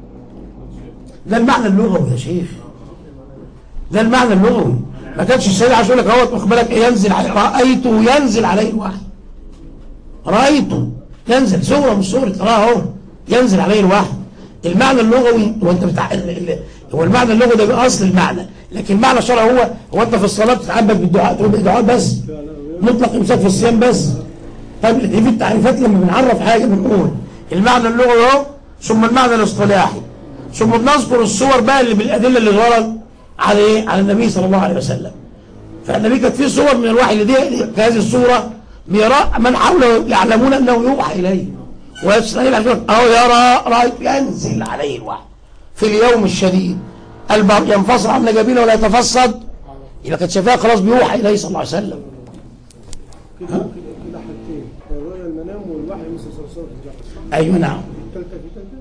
ده المعنى اللغوي يا شيخ ده المعنى اللغوي ما كانش السيد عايز يقول لك اهوت واخد بالك إيه ينزل عليه رايته ينزل عليه الوحي رايته ينزل صوره من صوره تراه اهو ينزل عليه الوحي المعنى اللغوي هو انت بتاع ال- ال- هو المعنى اللغوي ده بأصل المعنى لكن المعنى الشرعي هو هو انت في الصلاه بتتعبد بالدعاء تقول بالدعاء بس مطلق امساك في الصيام بس طيب دي في التعريفات لما بنعرف حاجه بنقول المعنى اللغوي اهو ثم المعنى الاصطلاحي ثم بنذكر الصور بقى اللي بالادله اللي ورد على ايه على النبي صلى الله عليه وسلم فالنبي كانت فيه صور من الوحي اللي دي هذه الصوره بيرى من حوله يعلمون انه يوحى اليه ويسأل عن اهو يرى رايت ينزل عليه الوحي في اليوم الشديد البر ينفصل عن جبينه ولا يتفصد يبقى كانت شايفاها خلاص بيوحى اليه صلى الله عليه وسلم كده كده كده حاجتين الرؤيا المنام والوحي مثل صرصار الجحر ايوه نعم الثالثه في ثالثه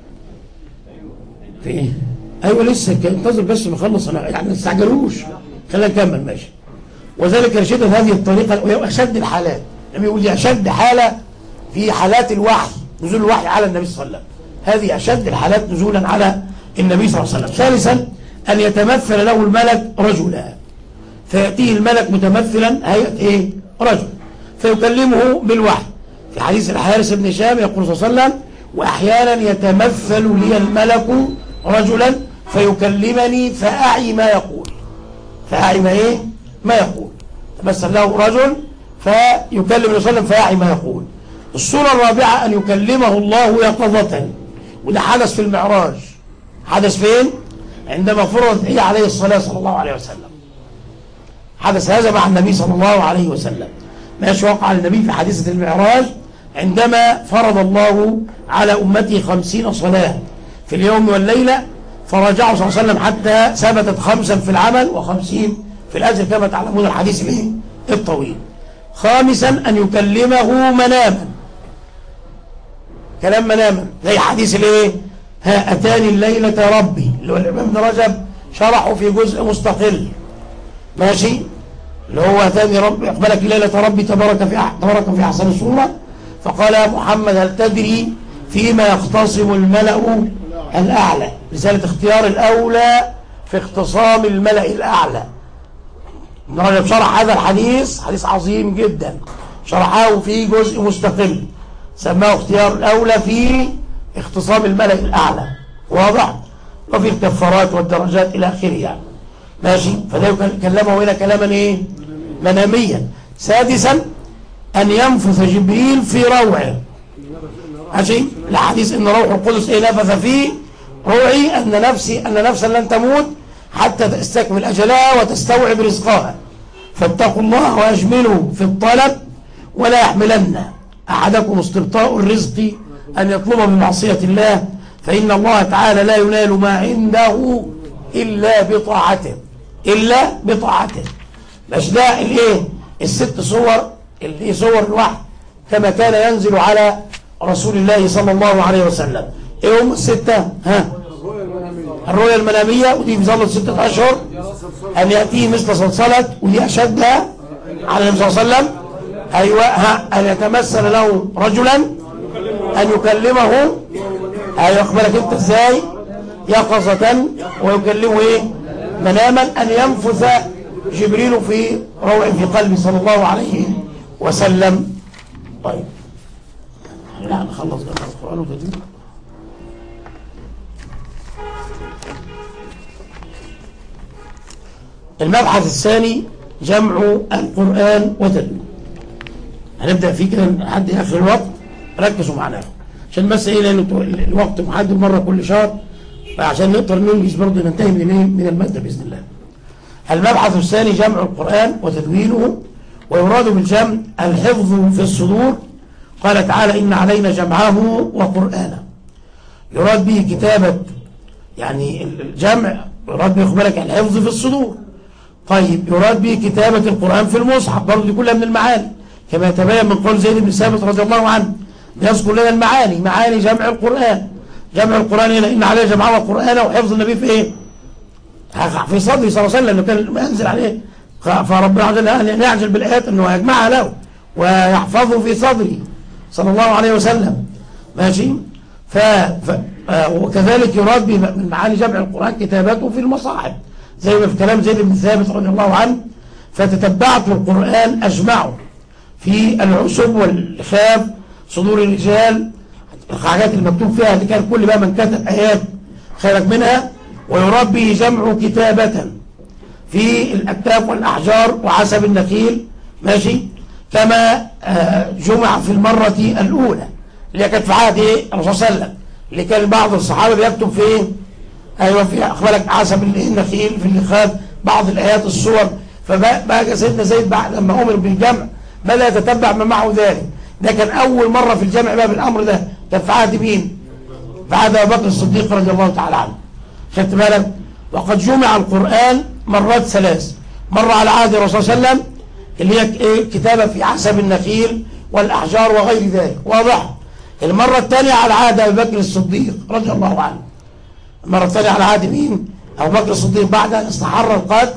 في ايه ايوه لسه ك- انتظر بس نخلص انا يعني ما تستعجلوش خلينا نكمل ماشي وذلك يرشد هذه الطريقه وهي اشد الحالات النبي يقول دي اشد حاله في حالات الوحي نزول الوحي على النبي صلى الله عليه وسلم هذه اشد الحالات نزولا على النبي صلى الله عليه وسلم ثالثا أن يتمثل له الملك رجلا فيأتيه الملك متمثلا هيئة إيه؟ رجل فيكلمه بالوحي في حديث الحارس بن هشام يقول صلى الله عليه وسلم وأحيانا يتمثل لي الملك رجلا فيكلمني فأعي ما يقول فأعي ما إيه؟ ما يقول تمثل له رجل فيكلم النبي صلى الله عليه وسلم فيعي ما يقول الصورة الرابعة أن يكلمه الله يقظة وده حدث في المعراج حدث فين؟ عندما فرضت هي عليه الصلاة صلى الله عليه وسلم حدث هذا مع النبي صلى الله عليه وسلم ماشي وقع النبي في حادثة المعراج عندما فرض الله على أمته خمسين صلاة في اليوم والليلة فرجعوا صلى الله عليه وسلم حتى ثبتت خمسا في العمل وخمسين في الأجر كما تعلمون الحديث الايه؟ الطويل خامسا أن يكلمه مناما كلام مناما زي حديث الايه ها أتاني الليلة ربي اللي هو الإمام ابن رجب شرحه في جزء مستقل ماشي اللي هو أتاني ربي أقبلك ليلة ربي تبارك في أح- تبارك في أحسن صورة فقال يا محمد هل تدري فيما يختصم الملأ الأعلى رسالة اختيار الأولى في اختصام الملأ الأعلى ابن رجب شرح هذا الحديث حديث عظيم جدا شرحه في جزء مستقل سماه اختيار الأولى في اختصام الملأ الأعلى واضح وفي الكفارات والدرجات إلى آخره يعني ماشي فده يكل- كلمه هنا كلاما ايه مناميا سادسا أن ينفث جبريل في روعه ماشي الحديث ان روح القدس ايه نفث فيه روعي ان نفسي ان نفسا لن تموت حتى تستكمل اجلها وتستوعب رزقها فاتقوا الله واجملوا في الطلب ولا يحملن احدكم استبطاء الرزق ان يطلب بمعصيه الله فان الله تعالى لا ينال ما عنده الا بطاعته الا بطاعته مش ده الايه الست صور اللي هي صور الوحي كما كان ينزل على رسول الله صلى الله عليه وسلم ايه هم الستة ها الرؤيا المنامية ودي في ظل ستة أشهر أن يأتيه مثل صلصلة ودي أشدها على النبي صلى الله عليه وسلم أيوة ها أن يتمثل له رجلا أن يكلمه أيوة أخبرك أنت إزاي يقظة ويكلمه إيه مناما أن ينفث جبريل في روع في قلبي صلى الله عليه وسلم طيب لا نخلص بقى القرآن وتدين المبحث الثاني جمع القرآن وتدوين هنبدأ فيه كده لحد آخر الوقت ركزوا معنا عشان بس ايه لان الوقت محدد مرة كل شهر فعشان نقدر ننجز برضه ننتهي من ايه من المادة بإذن الله المبحث الثاني جمع القرآن وتدوينه ويراد بالجمع الحفظ في الصدور قال تعالى إن علينا جمعه وقرآنه يراد به كتابة يعني الجمع يراد به بالك الحفظ في الصدور طيب يراد به كتابة القرآن في المصحف برضه دي كلها من المعاني كما يتبين من قول زيد بن ثابت رضي الله عنه يذكر لنا المعاني معاني جمع القرآن جمع القرآن هنا إن عليه جمعه وقرآنه وحفظ النبي في إيه في صدره صلى الله عليه وسلم لأنه كان ينزل عليه فربنا عز وجل أن يعجل بالآيات أنه يجمعها له ويحفظه في صدره صلى الله عليه وسلم ماشي ف... ف... وكذلك يراد من معاني جمع القرآن كتابته في المصاحف زي ما في كلام زيد بن ثابت رضي الله عنه فتتبعت القرآن أجمعه في العشب والخاف صدور الرجال الحاجات المكتوب فيها اللي كان كل بقى من كتب آيات خيرك منها ويراد به جمع كتابة في الأكتاف والأحجار وعسب النخيل ماشي كما جمع في المرة الأولى اللي كانت في عهد الرسول صلى الله عليه وسلم اللي كان بعض الصحابة بيكتب في ايه؟ ايوه في اخبارك عسب النخيل في اللخاب بعض الايات الصور فبقى سيدنا زيد بعد لما امر بالجمع بدا يتتبع ما معه ذلك ده كان اول مرة في الجمع بقى بالامر ده كان في عهد مين؟ في عهد ابو بكر الصديق رضي الله تعالى عنه خدت بالك؟ وقد جمع القرآن مرات ثلاث مرة على عهد الرسول صلى الله عليه وسلم اللي هي ايه كتابة في عسب النخيل والأحجار وغير ذلك واضح المرة الثانية على عهد أبي بكر الصديق رضي الله عنه المرة الثانية على عهد مين أبو بكر الصديق بعد أن استحر القتل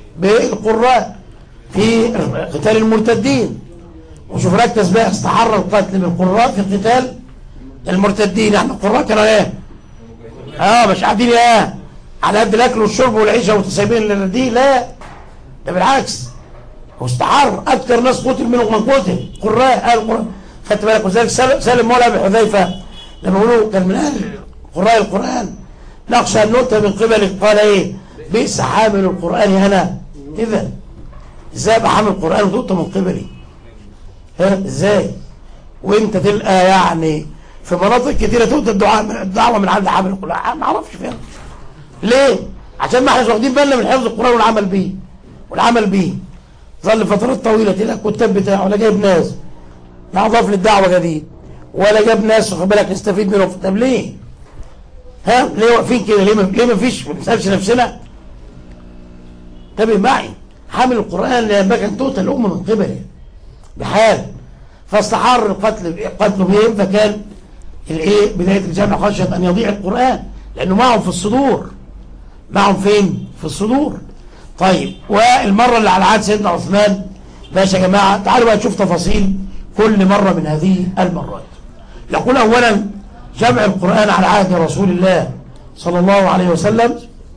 بالقراء في قتال المرتدين وشوف ركز بقى استحر القتل بالقراء في قتال المرتدين يعني القراء كانوا ايه اه مش قاعدين ايه على قد الاكل والشرب والعيشه وتسيبين دي لا ده بالعكس هو استحر اكثر ناس قتل منهم من قتل قراء اهل القران خدت بالك وذلك سالم سالم مولى ابي حذيفه لما بيقولوا كان من اهل قراء القران نخشى ان نؤتى من قبلك قال ايه بئس حامل القران انا اذا ازاي ابقى حامل القران وتؤتى من قبلي ها ازاي وانت تلقى يعني في مناطق كتيره تؤتى الدعاء الدعوه من عند حامل القران ما اعرفش فين ليه عشان ما احناش واخدين بالنا من حفظ القران والعمل بيه والعمل بيه ظل فترات طويله تلاقي الكتاب بتاعه ولا جايب ناس لا اضاف للدعوه جديد ولا جاب ناس واخد بالك نستفيد منهم طب ليه؟ ها ليه واقفين كده ليه ما ليه ما فيش ما بنسالش نفسنا؟ انتبه معي حامل القران لا ينبغي ان تؤتى الامه من قبله بحال فاستحر القتل قتله بهم فكان الايه بدايه الجمع خشيه ان يضيع القران لانه معهم في الصدور معهم فين؟ في الصدور طيب والمره اللي على عهد سيدنا عثمان ماشي يا جماعه تعالوا بقى نشوف تفاصيل كل مره من هذه المرات يقول اولا جمع القران على عهد رسول الله صلى الله عليه وسلم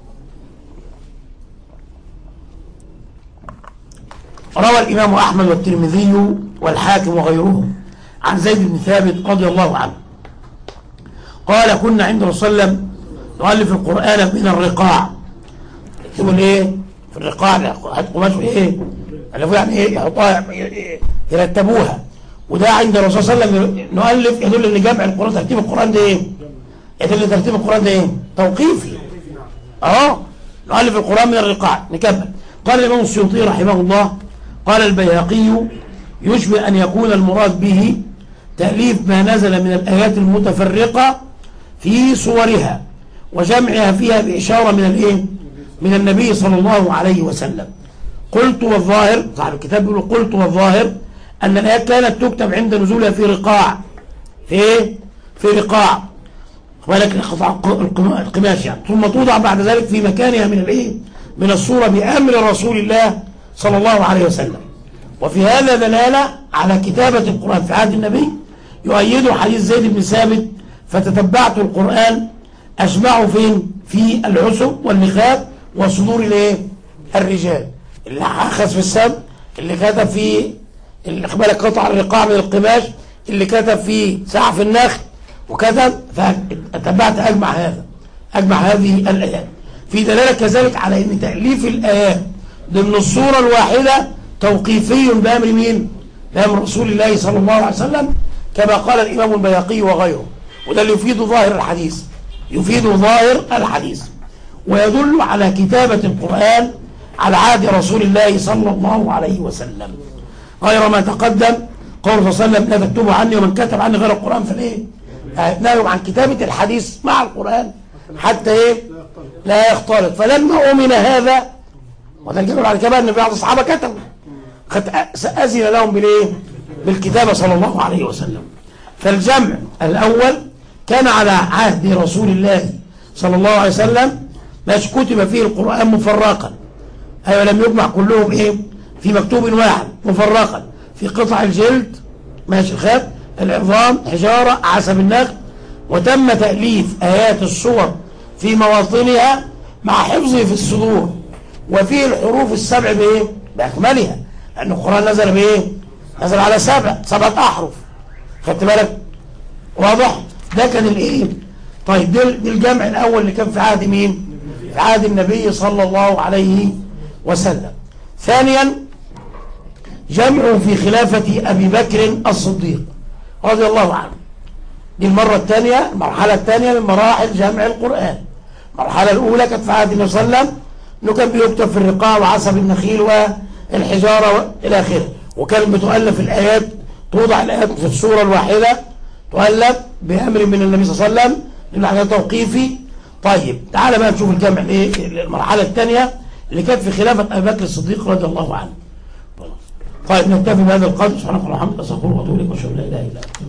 روى الامام احمد والترمذي والحاكم وغيرهم عن زيد بن ثابت رضي الله عنه قال كنا عند رسول الله صلى الله عليه وسلم نؤلف القران من الرقاع يكتبوا الايه في الرقاع هات قماش ايه الفوا يعني ايه يحطوها يرتبوها وده عند الرسول صلى الله عليه وسلم نؤلف يدل ان جمع القران ترتيب القران ده ايه يدل ترتيب القران ده ايه توقيفي اه نؤلف القران من الرقاع نكمل قال الامام السيوطي رحمه الله قال البيهقي يشبه ان يكون المراد به تاليف ما نزل من الايات المتفرقه في صورها وجمعها فيها باشاره من الايه من النبي صلى الله عليه وسلم قلت والظاهر صاحب الكتاب بيقول قلت والظاهر أن الآيات كانت تكتب عند نزولها في رقاع في إيه؟ في رقاع ولكن القماش يعني ثم توضع بعد ذلك في مكانها من الإيه؟ من الصورة بأمر رسول الله صلى الله عليه وسلم وفي هذا دلالة على كتابة القرآن في عهد النبي يؤيد حديث زيد بن ثابت فتتبعت القرآن أجمعه فين؟ في العسب والنخاب وصدور الايه؟ الرجال اللي أخذ في السم اللي كتب في اللي بالك قطع الرقاع من القماش اللي كتب في سعف النخل وكتب فتبعت أجمع هذا أجمع هذه الآيات في دلالة كذلك على أن تأليف الآيات ضمن الصورة الواحدة توقيفي بأمر مين؟ بأمر رسول الله صلى الله عليه وسلم كما قال الإمام البياقي وغيره وده اللي يفيد ظاهر الحديث يفيد ظاهر الحديث ويدل على كتابة القرآن على عهد رسول الله صلى الله عليه وسلم غير ما تقدم قول صلى الله عليه وسلم لا تكتبوا عني ومن كتب عني غير القرآن فالايه نهوا عن كتابة الحديث مع القرآن حتى ايه لا يختلط فلما أؤمن هذا وده الجبل على كمان ان بعض الصحابة كتبوا قد أذن لهم بالايه بالكتابة صلى الله عليه وسلم فالجمع الأول كان على عهد رسول الله صلى الله عليه وسلم مش كتب فيه القرآن مفرقا أيوة لم يجمع كلهم إيه في مكتوب واحد مفرقا في قطع الجلد ماشي الخاب العظام حجارة عسب النخل وتم تأليف آيات الصور في مواطنها مع حفظه في الصدور وفيه الحروف السبع بإيه بأكملها لأن القرآن نزل بإيه نزل على سبع سبعة أحرف خدت بالك واضح ده كان الإيه طيب ده ده الجمع الأول اللي كان في عهد مين في عهد النبي صلى الله عليه وسلم ثانيا جمع في خلافة أبي بكر الصديق رضي الله عنه دي المرة الثانية المرحلة الثانية من مراحل جمع القرآن المرحلة الأولى كانت في عهد النبي صلى الله عليه وسلم أنه كان بيكتب في الرقاع وعصب النخيل والحجارة إلى آخره وكانت بتؤلف الآيات توضع الآيات في الصورة الواحدة تؤلف بأمر من النبي صلى الله عليه وسلم لأنه حاجة توقيفي طيب تعال بقى نشوف الجمع الايه المرحلة الثانية اللي كانت في خلافة أبي بكر الصديق رضي الله عنه طيب نكتفي بهذا القدر سبحانك اللهم وبحمدك استغفرك واتوب اليك واشهد ان لا اله الا انت